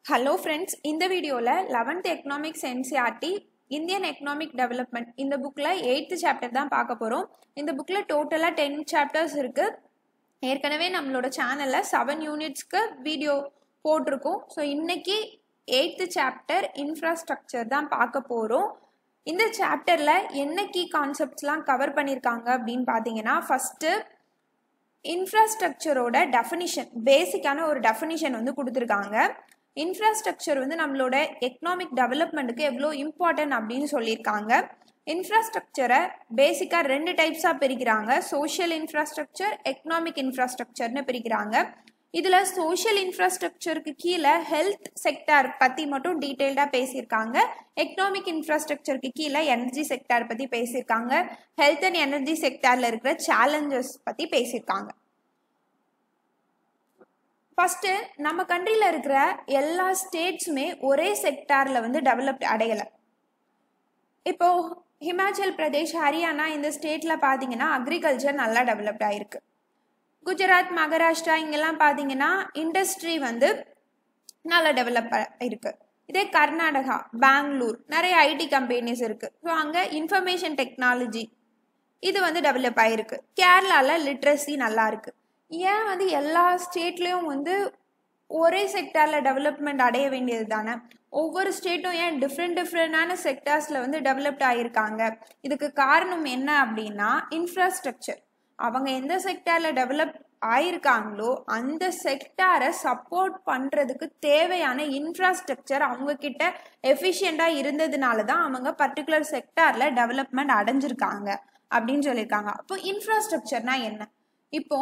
hello friends இந்த வீடியோவில் eleventh economics NCERT Indian economic development இந்த புக்கில் எயித்து சாப்டர் தான் பார்க்க போகிறோம் இந்த புக்கில் டோட்டலாக டென் சாப்டர்ஸ் இருக்குது ஏற்கனவே நம்மளோட சேனலில் செவன் யூனிட்ஸ்க்கு வீடியோ போட்டிருக்கோம் ஸோ இன்னைக்கு எயித்து சாப்டர் இன்ஃப்ராஸ்ட்ரக்சர் தான் பார்க்க போகிறோம் இந்த சாப்டரில் என்ன கீ கான்செப்ட்ஸ்லாம் கவர் பண்ணியிருக்காங்க அப்படின்னு பார்த்தீங்கன்னா ஃபஸ்ட்டு இன்ஃப்ராஸ்ட்ரக்சரோட டெஃபினிஷன் பேசிக்கான ஒரு டெஃபினிஷன் வந்து கொடுத்துருக்காங்க இன்ஃப்ராஸ்ட்ரக்சர் வந்து நம்மளோட எக்கனாமிக் டெவலப்மெண்ட்டுக்கு எவ்வளோ இம்பார்ட்டன்ட் அப்படின்னு சொல்லியிருக்காங்க இன்ஃப்ராஸ்ட்ரக்சரை பேசிக்காக ரெண்டு டைப்ஸாக பிரிக்கிறாங்க சோஷியல் இன்ஃப்ராஸ்ட்ரக்சர் எக்கனாமிக் இன்ஃப்ராஸ்ட்ரக்சர்னு பிரிக்கிறாங்க இதில் சோஷியல் இன்ஃப்ராஸ்ட்ரக்சருக்கு கீழே ஹெல்த் செக்டார் பற்றி மட்டும் டீட்டெயில்டாக பேசியிருக்காங்க எக்கனாமிக் இன்ஃப்ராஸ்ட்ரக்சருக்கு கீழே எனர்ஜி செக்டார் பற்றி பேசியிருக்காங்க ஹெல்த் அண்ட் எனர்ஜி செக்டாரில் இருக்கிற சேலஞ்சஸ் பற்றி பேசியிருக்காங்க ஃபஸ்ட்டு நம்ம கண்ட்ரியில் இருக்கிற எல்லா ஸ்டேட்ஸுமே ஒரே செக்டாரில் வந்து டெவலப்ட் அடையலை இப்போ ஹிமாச்சல் பிரதேஷ் ஹரியானா இந்த ஸ்டேட்டில் பார்த்தீங்கன்னா அக்ரிகல்ச்சர் நல்லா டெவலப்ட் ஆகிருக்கு குஜராத் மகாராஷ்டிரா இங்கெல்லாம் பார்த்தீங்கன்னா இண்டஸ்ட்ரி வந்து நல்லா டெவலப் இருக்கு இதே கர்நாடகா பெங்களூர் நிறைய ஐடி கம்பெனிஸ் இருக்குது ஸோ அங்கே இன்ஃபர்மேஷன் டெக்னாலஜி இது வந்து டெவலப் ஆகிருக்கு கேரளாவில் லிட்ரஸி நல்லா இருக்குது ஏன் வந்து எல்லா ஸ்டேட்லேயும் வந்து ஒரே செக்டாரில் டெவலப்மெண்ட் அடைய வேண்டியது தானே ஒவ்வொரு ஸ்டேட்டும் ஏன் டிஃப்ரெண்ட் டிஃப்ரெண்டான செக்டார்ஸில் வந்து டெவலப்ட் ஆகியிருக்காங்க இதுக்கு காரணம் என்ன அப்படின்னா இன்ஃப்ராஸ்ட்ரக்சர் அவங்க எந்த செக்டாரில் டெவலப் ஆயிருக்காங்களோ அந்த செக்டாரை சப்போர்ட் பண்ணுறதுக்கு தேவையான இன்ஃப்ராஸ்ட்ரக்சர் அவங்கக்கிட்ட எஃபிஷியண்ட்டாக இருந்ததுனால தான் அவங்க பர்டிகுலர் செக்டாரில் டெவலப்மெண்ட் அடைஞ்சிருக்காங்க அப்படின்னு சொல்லியிருக்காங்க அப்போ இன்ஃப்ராஸ்ட்ரக்சர்னா என்ன இப்போ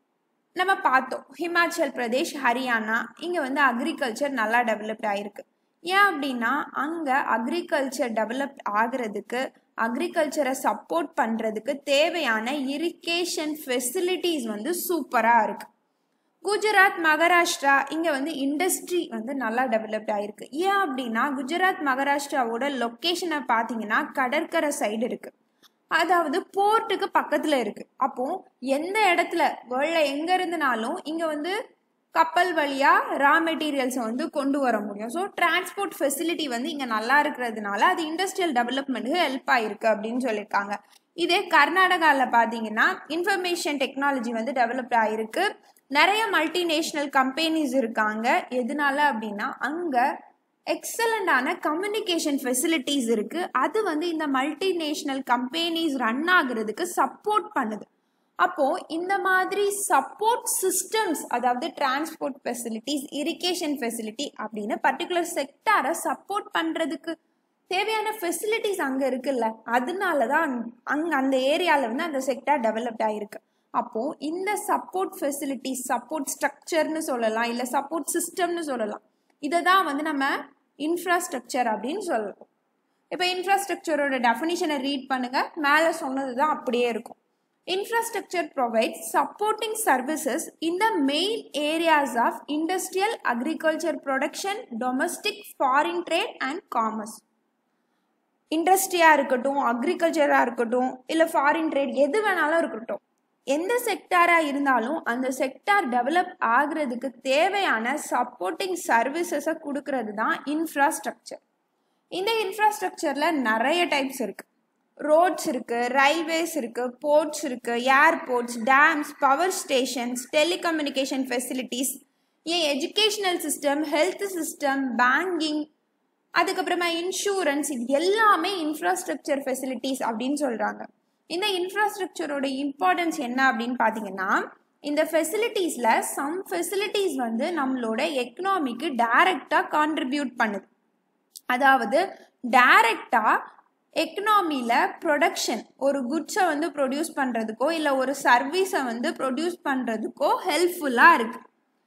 நம்ம பார்த்தோம் ஹிமாச்சல் பிரதேஷ் ஹரியானா இங்கே வந்து அக்ரிகல்ச்சர் நல்லா டெவலப்ட் ஆகிருக்கு ஏன் அப்படின்னா அங்கே அக்ரிகல்ச்சர் டெவலப் ஆகிறதுக்கு அக்ரிகல்ச்சரை சப்போர்ட் பண்ணுறதுக்கு தேவையான இரிகேஷன் ஃபெசிலிட்டிஸ் வந்து சூப்பராக இருக்குது குஜராத் மகாராஷ்டிரா இங்கே வந்து இண்டஸ்ட்ரி வந்து நல்லா டெவலப்ட் ஆகிருக்கு ஏன் அப்படின்னா குஜராத் மகாராஷ்டிராவோட லொக்கேஷனை பார்த்தீங்கன்னா கடற்கரை சைடு இருக்குது அதாவது போர்ட்டுக்கு பக்கத்தில் இருக்குது அப்போ எந்த இடத்துல வேர்ல்டில் எங்கே இருந்தனாலும் இங்கே வந்து கப்பல் வழியாக ரா மெட்டீரியல்ஸை வந்து கொண்டு வர முடியும் ஸோ டிரான்ஸ்போர்ட் ஃபெசிலிட்டி வந்து இங்கே நல்லா இருக்கிறதுனால அது இண்டஸ்ட்ரியல் டெவலப்மெண்ட்டுக்கு ஹெல்ப் ஆகிருக்கு அப்படின்னு சொல்லியிருக்காங்க இதே கர்நாடகாவில் பார்த்தீங்கன்னா இன்ஃபர்மேஷன் டெக்னாலஜி வந்து டெவலப் ஆகிருக்கு நிறைய மல்டிநேஷ்னல் கம்பெனிஸ் இருக்காங்க எதனால அப்படின்னா அங்கே எக்ஸலண்டான கம்யூனிகேஷன் ஃபெசிலிட்டிஸ் இருக்குது அது வந்து இந்த மல்டிநேஷ்னல் கம்பெனிஸ் ரன் ஆகுறதுக்கு சப்போர்ட் பண்ணுது அப்போது இந்த மாதிரி சப்போர்ட் சிஸ்டம்ஸ் அதாவது டிரான்ஸ்போர்ட் ஃபெசிலிட்டிஸ் இரிகேஷன் ஃபெசிலிட்டி அப்படின்னு பர்டிகுலர் செக்டாரை சப்போர்ட் பண்ணுறதுக்கு தேவையான ஃபெசிலிட்டிஸ் அங்கே இருக்குல்ல அதனால தான் அங்கே அந்த ஏரியாவில் வந்து அந்த செக்டார் டெவலப்ட் ஆகிருக்கு அப்போது இந்த சப்போர்ட் ஃபெசிலிட்டிஸ் சப்போர்ட் ஸ்ட்ரக்சர்னு சொல்லலாம் இல்லை சப்போர்ட் சிஸ்டம்னு சொல்லலாம் இதை தான் வந்து நம்ம இன்ஃப்ராஸ்ட்ரக்சர் அப்படின்னு சொல்லுவோம் இப்போ இன்ஃப்ராஸ்ட்ரக்சரோட டெஃபினிஷனை ரீட் பண்ணுங்கள் மேலே சொன்னது தான் அப்படியே இருக்கும் infrastructure provides supporting services in the main areas of industrial agriculture production domestic foreign trade and commerce இண்டஸ்ட்ரியாக இருக்கட்டும் அக்ரிகல்ச்சராக இருக்கட்டும் இல்லை ஃபாரின் ட்ரேட் எது வேணாலும் இருக்கட்டும் எந்த செக்டாராக இருந்தாலும் அந்த செக்டார் டெவலப் ஆகுறதுக்கு தேவையான சப்போர்ட்டிங் சர்வீசஸை கொடுக்கறது தான் இன்ஃப்ராஸ்ட்ரக்சர் இந்த இன்ஃப்ராஸ்ட்ரக்சரில் நிறைய டைப்ஸ் இருக்குது ரோட்ஸ் இருக்குது ரயில்வேஸ் இருக்குது போர்ட்ஸ் இருக்குது airports dams power stations telecommunication facilities ஏன் educational system health system banking அதுக்கப்புறமா இன்சூரன்ஸ் இது எல்லாமே இன்ஃப்ராஸ்ட்ரக்சர் ஃபெசிலிட்டிஸ் அப்படின்னு சொல்கிறாங்க இந்த இன்ஃப்ராஸ்ட்ரக்சரோட இம்பார்ட்டன்ஸ் என்ன அப்படின்னு பார்த்தீங்கன்னா இந்த ஃபெசிலிட்டிஸில் சம் ஃபெசிலிட்டிஸ் வந்து நம்மளோட எக்கனாமிக்கு டைரக்டாக கான்ட்ரிபியூட் பண்ணுது அதாவது டைரக்டாக எக்கனாமியில் ப்ரொடக்ஷன் ஒரு குட்ஸை வந்து ப்ரொடியூஸ் பண்ணுறதுக்கோ இல்லை ஒரு சர்வீஸை வந்து ப்ரொடியூஸ் பண்ணுறதுக்கோ ஹெல்ப்ஃபுல்லாக இருக்குது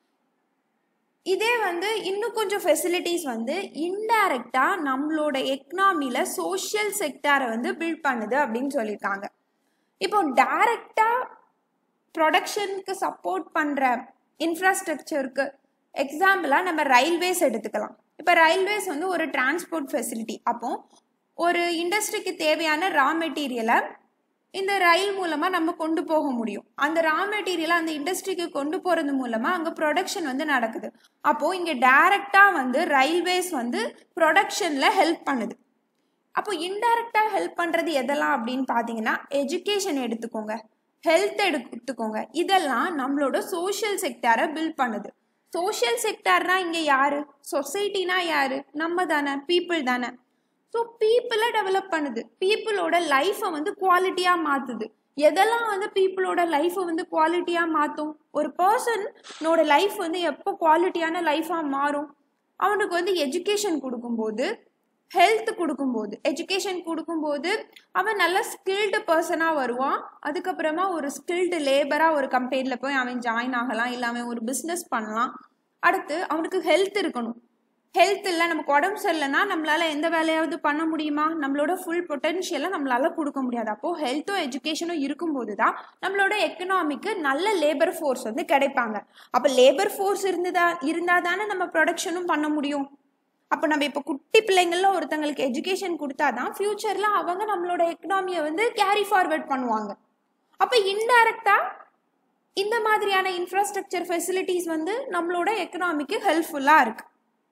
இதே வந்து இன்னும் கொஞ்சம் ஃபெசிலிட்டிஸ் வந்து இன்டைரக்டாக நம்மளோட எக்கனாமியில் சோஷியல் செக்டாரை வந்து பில்ட் பண்ணுது அப்படின்னு சொல்லியிருக்காங்க இப்போ டைரக்டாக ப்ரொடக்ஷனுக்கு சப்போர்ட் பண்ணுற இன்ஃப்ராஸ்ட்ரக்சருக்கு எக்ஸாம்பிளாக நம்ம ரயில்வேஸ் எடுத்துக்கலாம் இப்போ ரயில்வேஸ் வந்து ஒரு டிரான்ஸ்போர்ட் ஃபெசிலிட்டி அப்போ ஒரு இண்டஸ்ட்ரிக்கு தேவையான ரா மெட்டீரியலை இந்த ரயில் மூலமா நம்ம கொண்டு போக முடியும் அந்த ரா மெட்டீரியலை அந்த இண்டஸ்ட்ரிக்கு கொண்டு போறது மூலமா அங்க ப்ரொடக்ஷன் வந்து நடக்குது அப்போ இங்க டைரக்டா வந்து ரயில்வேஸ் வந்து ப்ரொடக்ஷன்ல ஹெல்ப் பண்ணுது அப்போ இன்டைரக்டா ஹெல்ப் பண்றது எதெல்லாம் அப்படின்னு பாத்தீங்கன்னா எஜுகேஷன் எடுத்துக்கோங்க ஹெல்த் எடுத்துக்கோங்க இதெல்லாம் நம்மளோட சோஷியல் செக்டாரை பில்ட் பண்ணுது சோஷியல் செக்டார்னா இங்க யாரு சொசைட்டினா யாரு நம்ம தானே பீப்புள் தானே ஸோ பீப்புளை டெவலப் பண்ணுது பீப்புளோட லைஃப்பை வந்து குவாலிட்டியாக மாற்றுது எதெல்லாம் வந்து பீப்புளோட லைஃப்பை வந்து குவாலிட்டியாக மாற்றும் ஒரு பர்சனோட லைஃப் வந்து எப்போ குவாலிட்டியான லைஃபாக மாறும் அவனுக்கு வந்து எஜுகேஷன் கொடுக்கும்போது ஹெல்த் கொடுக்கும்போது எஜுகேஷன் கொடுக்கும்போது அவன் நல்ல ஸ்கில்டு பர்சனாக வருவான் அதுக்கப்புறமா ஒரு ஸ்கில்டு லேபராக ஒரு கம்பெனியில் போய் அவன் ஜாயின் ஆகலாம் இல்லை அவன் ஒரு பிஸ்னஸ் பண்ணலாம் அடுத்து அவனுக்கு ஹெல்த் இருக்கணும் ஹெல்த் இல்லை நமக்கு உடம்பு சரியில்லைன்னா நம்மளால எந்த வேலையாவது பண்ண முடியுமா நம்மளோட ஃபுல் பொட்டன்ஷியலை நம்மளால கொடுக்க முடியாது அப்போ ஹெல்த்தும் எஜுகேஷனும் இருக்கும்போது தான் நம்மளோட எக்கனாமிக்கு நல்ல லேபர் ஃபோர்ஸ் வந்து கிடைப்பாங்க அப்போ லேபர் ஃபோர்ஸ் இருந்ததா இருந்தால் தானே நம்ம ப்ரொடக்ஷனும் பண்ண முடியும் அப்போ நம்ம இப்போ குட்டி பிள்ளைங்கள ஒருத்தங்களுக்கு எஜுகேஷன் கொடுத்தாதான் ஃபியூச்சரில் அவங்க நம்மளோட எக்கனாமியை வந்து கேரி ஃபார்வர்ட் பண்ணுவாங்க அப்போ இன்டைரக்டா இந்த மாதிரியான இன்ஃப்ராஸ்ட்ரக்சர் ஃபெசிலிட்டிஸ் வந்து நம்மளோட எக்கனாமிக்கு ஹெல்ப்ஃபுல்லாக இருக்கு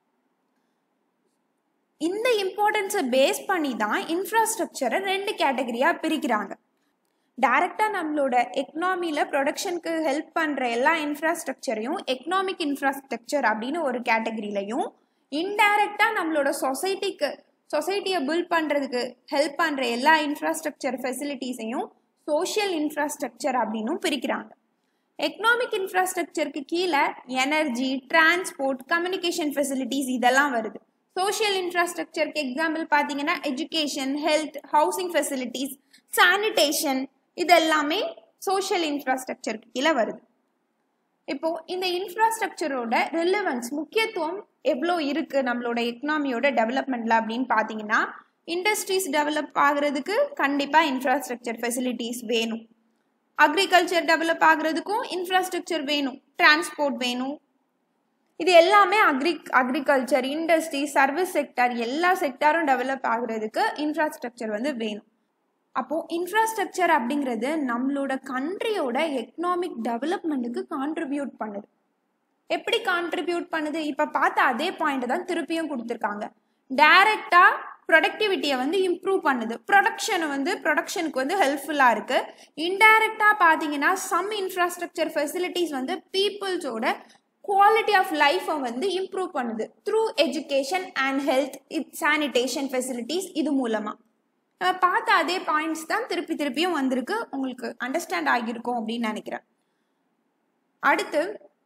இந்த இம்பார்ட்டன்ஸை பேஸ் பண்ணி தான் இன்ஃப்ராஸ்ட்ரக்சரை ரெண்டு கேட்டகரியாக பிரிக்கிறாங்க டைரக்டாக நம்மளோட எக்கனாமியில் ப்ரொடக்ஷனுக்கு ஹெல்ப் பண்ணுற எல்லா இன்ஃப்ராஸ்ட்ரக்சரையும் எக்கனாமிக் இன்ஃப்ராஸ்ட்ரக்சர் அப்படின்னு ஒரு கேட்டகரியிலையும் இன்டைரக்டாக நம்மளோட சொசைட்டிக்கு சொசைட்டியை பில்ட் பண்ணுறதுக்கு ஹெல்ப் பண்ணுற எல்லா இன்ஃப்ராஸ்ட்ரக்சர் ஃபெசிலிட்டிஸையும் சோஷியல் இன்ஃப்ராஸ்ட்ரக்சர் அப்படின்னும் பிரிக்கிறாங்க எக்கனாமிக் இன்ஃப்ராஸ்ட்ரக்சருக்கு கீழே எனர்ஜி டிரான்ஸ்போர்ட் கம்யூனிகேஷன் ஃபெசிலிட்டிஸ் இதெல்லாம் வருது சோஷியல் இன்ஃப்ராஸ்ட்ரக்சருக்கு எக்ஸாம்பிள் பார்த்தீங்கன்னா education health housing facilities sanitation இது எல்லாமே சோஷியல் இன்ஃப்ராஸ்ட்ரக்சருக்கு கீழே வருது இப்போ இந்த இன்ஃப்ராஸ்ட்ரக்சரோட ரிலவன்ஸ் முக்கியத்துவம் எவ்வளோ இருக்கு நம்மளோட எக்கனாமியோட டெவலப்மெண்ட்ல அப்படின்னு பார்த்தீங்கன்னா இண்டஸ்ட்ரீஸ் டெவலப் ஆகுறதுக்கு கண்டிப்பாக இன்ஃப்ராஸ்ட்ரக்சர் ஃபெசிலிட்டிஸ் வேணும் அக்ரிகல்ச்சர் டெவலப் ஆகுறதுக்கும் இன்ஃப்ராஸ்ட்ரக்சர் வேணும் டிரான்ஸ்போர்ட் வேணும் இது எல்லாமே agri agriculture industry service sector எல்லா செக்டாரும் டெவலப் ஆகுறதுக்கு இன்ஃப்ராஸ்ட்ரக்சர் வந்து வேணும் அப்போ இன்ஃப்ராஸ்ட்ரக்சர் அப்படிங்கிறது நம்மளோட கண்ட்ரியோட எக்கனாமிக் டெவலப்மெண்ட்டுக்கு கான்ட்ரிபியூட் பண்ணுது எப்படி கான்ட்ரிபியூட் பண்ணுது இப்போ பார்த்த அதே பாயிண்ட் தான் திருப்பியும் கொடுத்துருக்காங்க டைரக்டா ப்ரொடக்டிவிட்டியை வந்து இம்ப்ரூவ் பண்ணுது ப்ரொடக்ஷனை வந்து ப்ரொடக்ஷனுக்கு வந்து ஹெல்ப்ஃபுல்லாக இருக்கு இன்டைரக்டாக பார்த்தீங்கன்னா சம் இன்ஃப்ராஸ்ட்ரக்சர் ஃபெசிலிட்டிஸ் வந்து பீப்புள்ஸோட குவாலிட்டி ஆஃப் லைஃப்பை வந்து இம்ப்ரூவ் பண்ணுது through education and health it sanitation facilities இது மூலமாக நம்ம பார்த்த அதே பாயிண்ட்ஸ் தான் திருப்பி திருப்பியும் வந்திருக்கு உங்களுக்கு அண்டர்ஸ்டாண்ட் ஆகியிருக்கும் அப்படின்னு நினைக்கிறேன் அடுத்து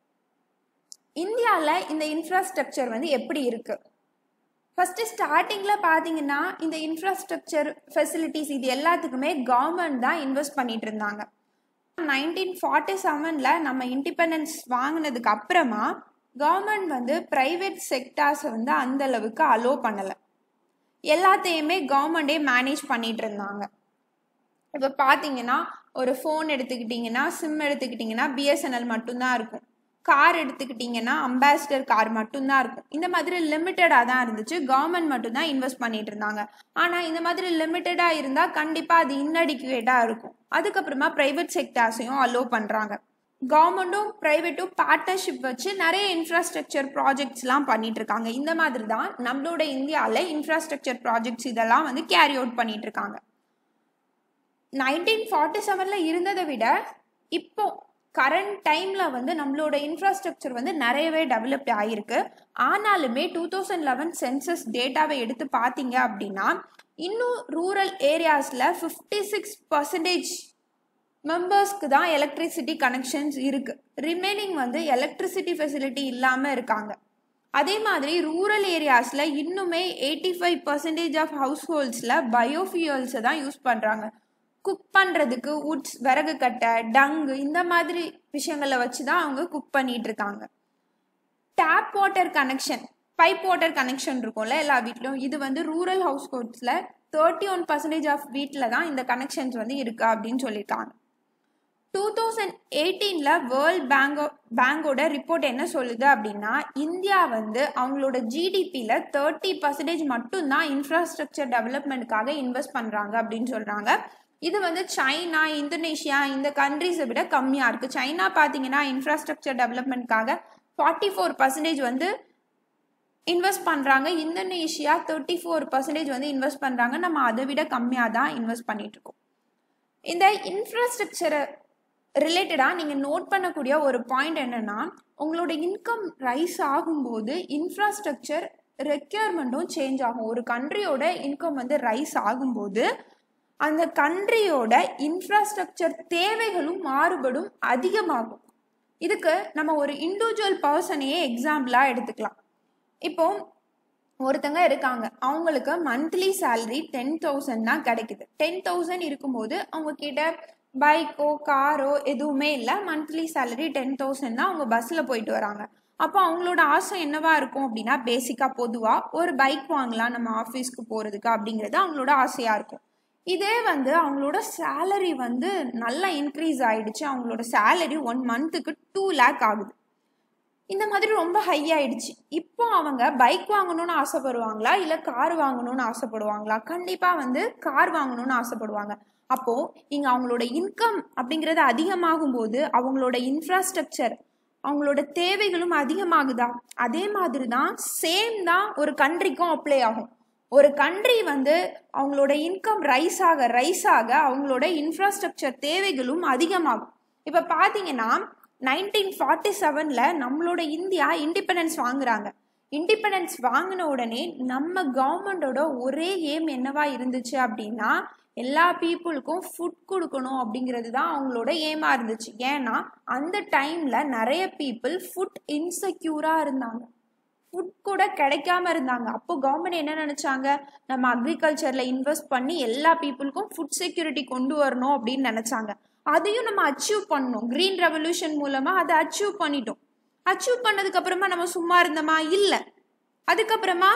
இந்தியாவில் இந்த இன்ஃப்ராஸ்ட்ரக்சர் வந்து எப்படி இருக்கு ஃபர்ஸ்ட் ஸ்டார்டிங்கில் பார்த்தீங்கன்னா இந்த இன்ஃப்ராஸ்ட்ரக்சர் ஃபெசிலிட்டிஸ் இது எல்லாத்துக்குமே கவர்மெண்ட் தான் இன்வெஸ்ட் பண்ணிட்டு இருந்தாங்க நைன்டீன் ஃபார்ட்டி செவனில் நம்ம இண்டிபெண்டன்ஸ் வாங்கினதுக்கு அப்புறமா கவர்மெண்ட் வந்து ப்ரைவேட் செக்டார்ஸை வந்து அந்த அளவுக்கு அலோ பண்ணலை எல்லாத்தையுமே கவர்மெண்டே மேனேஜ் பண்ணிட்டு இருந்தாங்க இப்போ பார்த்தீங்கன்னா ஒரு ஃபோன் எடுத்துக்கிட்டிங்கன்னா சிம் எடுத்துக்கிட்டிங்கன்னா பிஎஸ்என்எல் மட்டும்தான் இருக்கும் கார் எடுத்துக்கிட்டிங்கன்னா அம்பாசிடர் கார் மட்டும்தான் இருக்கும் இந்த மாதிரி லிமிட்டடாக தான் இருந்துச்சு கவர்மெண்ட் மட்டும்தான் இன்வெஸ்ட் பண்ணிட்டு இருந்தாங்க ஆனால் இந்த மாதிரி லிமிட்டடாக இருந்தால் கண்டிப்பாக அது இன்னடிக்குவேட்டாக இருக்கும் அதுக்கப்புறமா ப்ரைவேட் செக்டார்ஸையும் அலோவ் பண்ணுறாங்க கவர்மெண்ட்டும் ப்ரைவேட்டும் பார்ட்னர்ஷிப் வச்சு நிறைய இன்ஃப்ராஸ்ட்ரக்சர் ப்ராஜெக்ட்ஸ்லாம் பண்ணிட்டு இருக்காங்க இந்த மாதிரி தான் நம்மளோட இந்தியாவில் இன்ஃப்ராஸ்ட்ரக்சர் ப்ராஜெக்ட்ஸ் இதெல்லாம் வந்து கேரி அவுட் பண்ணிட்டு இருக்காங்க நைன்டீன் ஃபார்ட்டி செவனில் இருந்ததை விட இப்போ கரண்ட் டைமில் வந்து நம்மளோட இன்ஃப்ராஸ்ட்ரக்சர் வந்து நிறையவே டெவலப்ட் ஆகிருக்கு ஆனாலுமே டூ தௌசண்ட் லெவன் சென்சஸ் டேட்டாவை எடுத்து பார்த்தீங்க அப்படின்னா இன்னும் ரூரல் ஏரியாஸில் ஃபிஃப்டி சிக்ஸ் பர்சன்டேஜ் மெம்பர்ஸ்க்கு தான் எலக்ட்ரிசிட்டி கனெக்ஷன்ஸ் இருக்குது ரிமைனிங் வந்து எலக்ட்ரிசிட்டி ஃபெசிலிட்டி இல்லாமல் இருக்காங்க அதே மாதிரி ரூரல் ஏரியாஸில் இன்னுமே eighty five percentage of house ஹோல்ட்ஸில் பயோஃபியூல்ஸை தான் யூஸ் பண்ணுறாங்க குக் பண்ணுறதுக்கு உட்ஸ் விறகு கட்டை டங்கு இந்த மாதிரி விஷயங்களை வச்சு தான் அவங்க குக் பண்ணிட்டு இருக்காங்க tap water connection pipe water connection இருக்கும்ல எல்லா வீட்லையும் இது வந்து ரூரல் ஹவுஸ் ஹோல்ட்ஸில் தேர்ட்டி ஒன் பர்சன்டேஜ் ஆஃப் வீட்டில் தான் இந்த கனெக்ஷன்ஸ் வந்து இருக்கு அப்படின்னு சொல்லியிருக்காங்க டூ தௌசண்ட் எயிட்டீனில் வேர்ல்ட் பேங்கோ பேங்கோட ரிப்போர்ட் என்ன சொல்லுது அப்படின்னா இந்தியா வந்து அவங்களோட ஜிடிபியில் தேர்ட்டி பர்சன்டேஜ் மட்டும்தான் இன்ஃப்ராஸ்ட்ரக்சர் டெவலப்மெண்ட்டுக்காக இன்வெஸ்ட் பண்ணுறாங்க அப்படின்னு சொல்கிறாங்க இது வந்து சைனா இந்தோனேஷியா இந்த கண்ட்ரிஸை விட கம்மியாக இருக்குது சைனா பார்த்தீங்கன்னா இன்ஃப்ராஸ்ட்ரக்சர் டெவலப்மெண்ட்காக ஃபார்ட்டி ஃபோர் பர்சன்டேஜ் வந்து இன்வெஸ்ட் பண்ணுறாங்க இந்தோனேஷியா தேர்ட்டி ஃபோர் பர்சன்டேஜ் வந்து இன்வெஸ்ட் பண்ணுறாங்க நம்ம அதை விட கம்மியாக தான் இன்வெஸ்ட் பண்ணிட்டு இருக்கோம் இந்த இன்ஃப்ராஸ்ட்ரக்சரை ரிலேட்டடாக நீங்கள் நோட் பண்ணக்கூடிய ஒரு பாயிண்ட் என்னென்னா உங்களோட இன்கம் ரைஸ் ஆகும்போது இன்ஃப்ராஸ்ட்ரக்சர் ரெக்யர்மெண்ட்டும் சேஞ்ச் ஆகும் ஒரு கண்ட்ரியோட இன்கம் வந்து ரைஸ் ஆகும்போது அந்த கண்ட்ரியோட இன்ஃப்ராஸ்ட்ரக்சர் தேவைகளும் மாறுபடும் அதிகமாகும் இதுக்கு நம்ம ஒரு இண்டிவிஜுவல் பர்சனையே எக்ஸாம்பிளாக எடுத்துக்கலாம் இப்போ ஒருத்தங்க இருக்காங்க அவங்களுக்கு மந்த்லி சேலரி டென் தௌசண்ட் தான் கிடைக்குது டென் தௌசண்ட் இருக்கும்போது அவங்க கிட்ட பைக்கோ காரோ எதுவுமே இல்லை மந்த்லி சேலரி டென் தௌசண்ட் தான் அவங்க பஸ்ஸில் போயிட்டு வராங்க அப்போ அவங்களோட ஆசை என்னவா இருக்கும் அப்படின்னா பேசிக்காக பொதுவாக ஒரு பைக் வாங்கலாம் நம்ம ஆஃபீஸ்க்கு போகிறதுக்கு அப்படிங்கிறது அவங்களோட ஆசையாக இருக்கும் இதே வந்து அவங்களோட சேலரி வந்து நல்லா இன்க்ரீஸ் ஆயிடுச்சு அவங்களோட சேலரி ஒன் மந்த்துக்கு டூ லேக் ஆகுது இந்த மாதிரி ரொம்ப ஹை ஆயிடுச்சு இப்போ அவங்க பைக் வாங்கணும்னு ஆசைப்படுவாங்களா இல்லை கார் வாங்கணும்னு ஆசைப்படுவாங்களா கண்டிப்பாக வந்து கார் வாங்கணும்னு ஆசைப்படுவாங்க அப்போது இங்கே அவங்களோட இன்கம் அப்படிங்கிறது அதிகமாகும் போது அவங்களோட இன்ஃப்ராஸ்ட்ரக்சர் அவங்களோட தேவைகளும் அதிகமாகுதா அதே மாதிரி தான் சேம் தான் ஒரு கண்ட்ரிக்கும் அப்ளை ஆகும் ஒரு கண்ட்ரி வந்து அவங்களோட இன்கம் ரைஸ் ஆக ரைஸ் ஆக அவங்களோட இன்ஃப்ராஸ்ட்ரக்சர் தேவைகளும் அதிகமாகும் இப்போ பார்த்தீங்கன்னா நைன்டீன் ஃபார்ட்டி செவனில் நம்மளோட இந்தியா இண்டிபெண்டன்ஸ் வாங்குறாங்க இண்டிபெண்டன்ஸ் வாங்கின உடனே நம்ம கவர்மெண்டோட ஒரே எய்ம் என்னவா இருந்துச்சு அப்படின்னா எல்லா பீப்புளுக்கும் ஃபுட் கொடுக்கணும் அப்படிங்கிறது தான் அவங்களோட ஏமா இருந்துச்சு ஏன்னா அந்த டைமில் நிறைய பீப்புள் ஃபுட் இன்செக்யூராக இருந்தாங்க ஃபுட் கூட கிடைக்காம இருந்தாங்க அப்போ கவர்மெண்ட் என்ன நினச்சாங்க நம்ம அக்ரிகல்ச்சரில் இன்வெஸ்ட் பண்ணி எல்லா பீப்புளுக்கும் ஃபுட் செக்யூரிட்டி கொண்டு வரணும் அப்படின்னு நினச்சாங்க அதையும் நம்ம அச்சீவ் பண்ணோம் க்ரீன் ரெவல்யூஷன் மூலமாக அதை அச்சீவ் பண்ணிட்டோம் அச்சீவ் பண்ணதுக்கு அப்புறமா நம்ம சும்மா இருந்தோமா இல்லை அதுக்கப்புறமா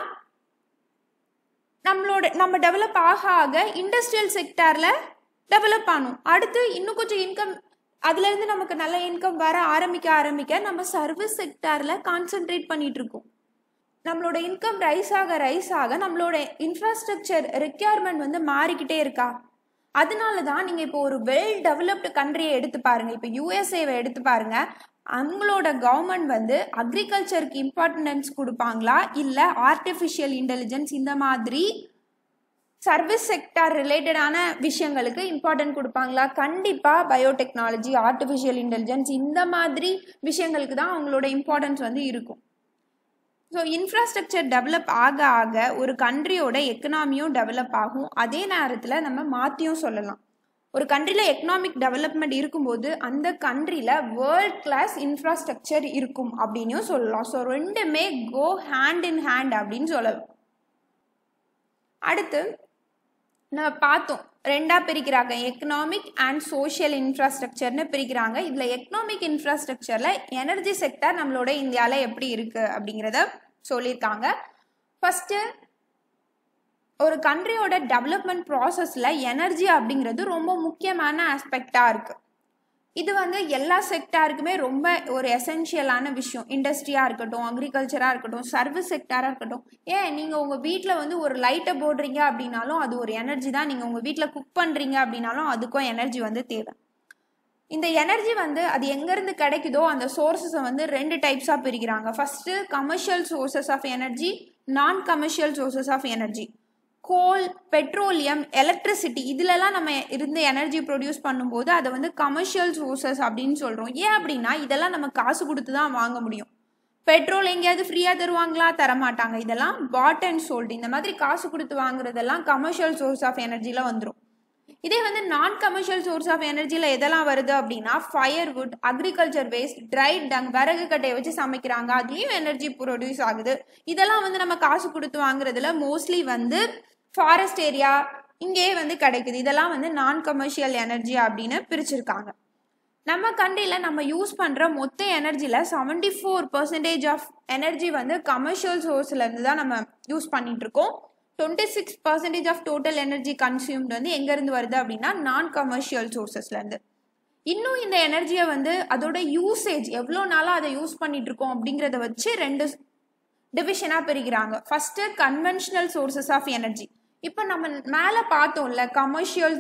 நம்மளோட நம்ம டெவலப் ஆக ஆக இண்டஸ்ட்ரியல் செக்டாரில் டெவலப் ஆனோம் அடுத்து இன்னும் கொஞ்சம் இன்கம் அதுலேருந்து நமக்கு நல்ல இன்கம் வர ஆரம்பிக்க ஆரம்பிக்க நம்ம சர்வீஸ் செக்டாரில் கான்சென்ட்ரேட் பண்ணிட்டு இருக்கோம் நம்மளோட இன்கம் ரைஸ் ஆக ரைஸ் ஆக நம்மளோட இன்ஃப்ராஸ்ட்ரக்சர் ரெக்யர்மெண்ட் வந்து மாறிக்கிட்டே இருக்கா அதனால தான் நீங்கள் இப்போ ஒரு வெல் டெவலப்டு கண்ட்ரியை எடுத்து பாருங்கள் இப்போ யூஎஸ்ஏவை எடுத்து பாருங்கள் அவங்களோட கவர்மெண்ட் வந்து அக்ரிகல்ச்சருக்கு இம்பார்ட்டன்ஸ் கொடுப்பாங்களா இல்லை ஆர்டிஃபிஷியல் இன்டெலிஜென்ஸ் இந்த மாதிரி சர்வீஸ் செக்டார் ரிலேட்டடான விஷயங்களுக்கு இம்பார்ட்டன்ட் கொடுப்பாங்களா கண்டிப்பாக பயோடெக்னாலஜி ஆர்டிஃபிஷியல் இன்டெலிஜென்ஸ் இந்த மாதிரி விஷயங்களுக்கு தான் அவங்களோட இம்பார்ட்டன்ஸ் வந்து இருக்கும் ஸோ இன்ஃப்ராஸ்ட்ரக்சர் டெவலப் ஆக ஆக ஒரு கண்ட்ரியோட எக்கனாமியும் டெவலப் ஆகும் அதே நேரத்தில் நம்ம மாற்றியும் சொல்லலாம் ஒரு கண்ட்ரியில் எக்கனாமிக் டெவலப்மெண்ட் இருக்கும்போது அந்த கண்ட்ரியில் வேர்ல்ட் கிளாஸ் இன்ஃப்ராஸ்ட்ரக்சர் இருக்கும் அப்படின்னும் சொல்லலாம் ஸோ ரெண்டுமே கோ ஹேண்ட் இன் ஹேண்ட் அப்படின்னு சொல்லலாம் அடுத்து நம்ம பார்த்தோம் ரெண்டாக பிரிக்கிறாங்க எக்கனாமிக் அண்ட் சோஷியல் இன்ஃப்ராஸ்ட்ரக்சர்னு பிரிக்கிறாங்க இதில் எக்கனாமிக் இன்ஃப்ராஸ்ட்ரக்சரில் எனர்ஜி செக்டர் நம்மளோட இந்தியாவில் எப்படி இருக்குது அப்படிங்கிறத சொல்லியிருக்காங்க ஃபஸ்ட்டு ஒரு கண்ட்ரியோட டெவலப்மெண்ட் ப்ராசஸில் எனர்ஜி அப்படிங்கிறது ரொம்ப முக்கியமான ஆஸ்பெக்டாக இருக்குது இது வந்து எல்லா செக்டாருக்குமே ரொம்ப ஒரு எசென்ஷியலான விஷயம் இண்டஸ்ட்ரியாக இருக்கட்டும் அக்ரிகல்ச்சராக இருக்கட்டும் சர்வீஸ் செக்டாராக இருக்கட்டும் ஏன் நீங்கள் உங்கள் வீட்டில் வந்து ஒரு லைட்டை போடுறீங்க அப்படின்னாலும் அது ஒரு எனர்ஜி தான் நீங்கள் உங்கள் வீட்டில் குக் பண்ணுறீங்க அப்படின்னாலும் அதுக்கும் எனர்ஜி வந்து தேவை இந்த எனர்ஜி வந்து அது எங்கேருந்து கிடைக்குதோ அந்த சோர்ஸஸை வந்து ரெண்டு டைப்ஸாக பிரிக்கிறாங்க first commercial sources of energy non commercial sources of energy coal petroleum electricity இதிலலாம் நம்ம இருந்து எனர்ஜி ப்ரொடியூஸ் பண்ணும்போது அதை வந்து கமர்ஷியல் சோர்சஸ் அப்படின்னு சொல்கிறோம் ஏன் அப்படின்னா இதெல்லாம் நம்ம காசு கொடுத்து தான் வாங்க முடியும் பெட்ரோல் எங்கேயாவது ஃப்ரீயாக தருவாங்களா தரமாட்டாங்க இதெல்லாம் பாட் அண்ட் சோல்ட் இந்த மாதிரி காசு கொடுத்து வாங்குறதெல்லாம் கமர்ஷியல் சோர்ஸ் ஆஃப் எனர்ஜியில் வந்துடும் இதே வந்து நான் கமர்ஷியல் சோர்ஸ் ஆஃப் எனர்ஜியில் எதெல்லாம் வருது அப்படின்னா firewood agriculture waste dried dung விறகு கட்டையை வச்சு சமைக்கிறாங்க அதுலேயும் எனர்ஜி ப்ரொடியூஸ் ஆகுது இதெல்லாம் வந்து நம்ம காசு கொடுத்து வாங்குறதுல மோஸ்ட்லி வந்து ஃபாரஸ்ட் ஏரியா இங்கேயே வந்து கிடைக்குது இதெல்லாம் வந்து நான் கமர்ஷியல் எனர்ஜி அப்படின்னு பிரிச்சிருக்காங்க நம்ம கண்ட்ரியில் நம்ம யூஸ் பண்ணுற மொத்த எனர்ஜியில் seventy four percentage of energy வந்து கமர்ஷியல் சோர்ஸ்லேருந்து தான் நம்ம யூஸ் பண்ணிட்டு இருக்கோம் twenty six percentage of total energy consumed வந்து எங்கேருந்து வருது அப்படின்னா நான் கமர்ஷியல் சோர்சஸ்லேருந்து இன்னும் இந்த எனர்ஜியை வந்து அதோட யூசேஜ் எவ்வளோ நாளாக அதை யூஸ் பண்ணிட்டு இருக்கோம் அப்படிங்கிறத வச்சு ரெண்டு டிவிஷனாக பிரிக்கிறாங்க first conventional sources of energy இப்போ நம்ம மேலே பார்த்தோம்ல commercial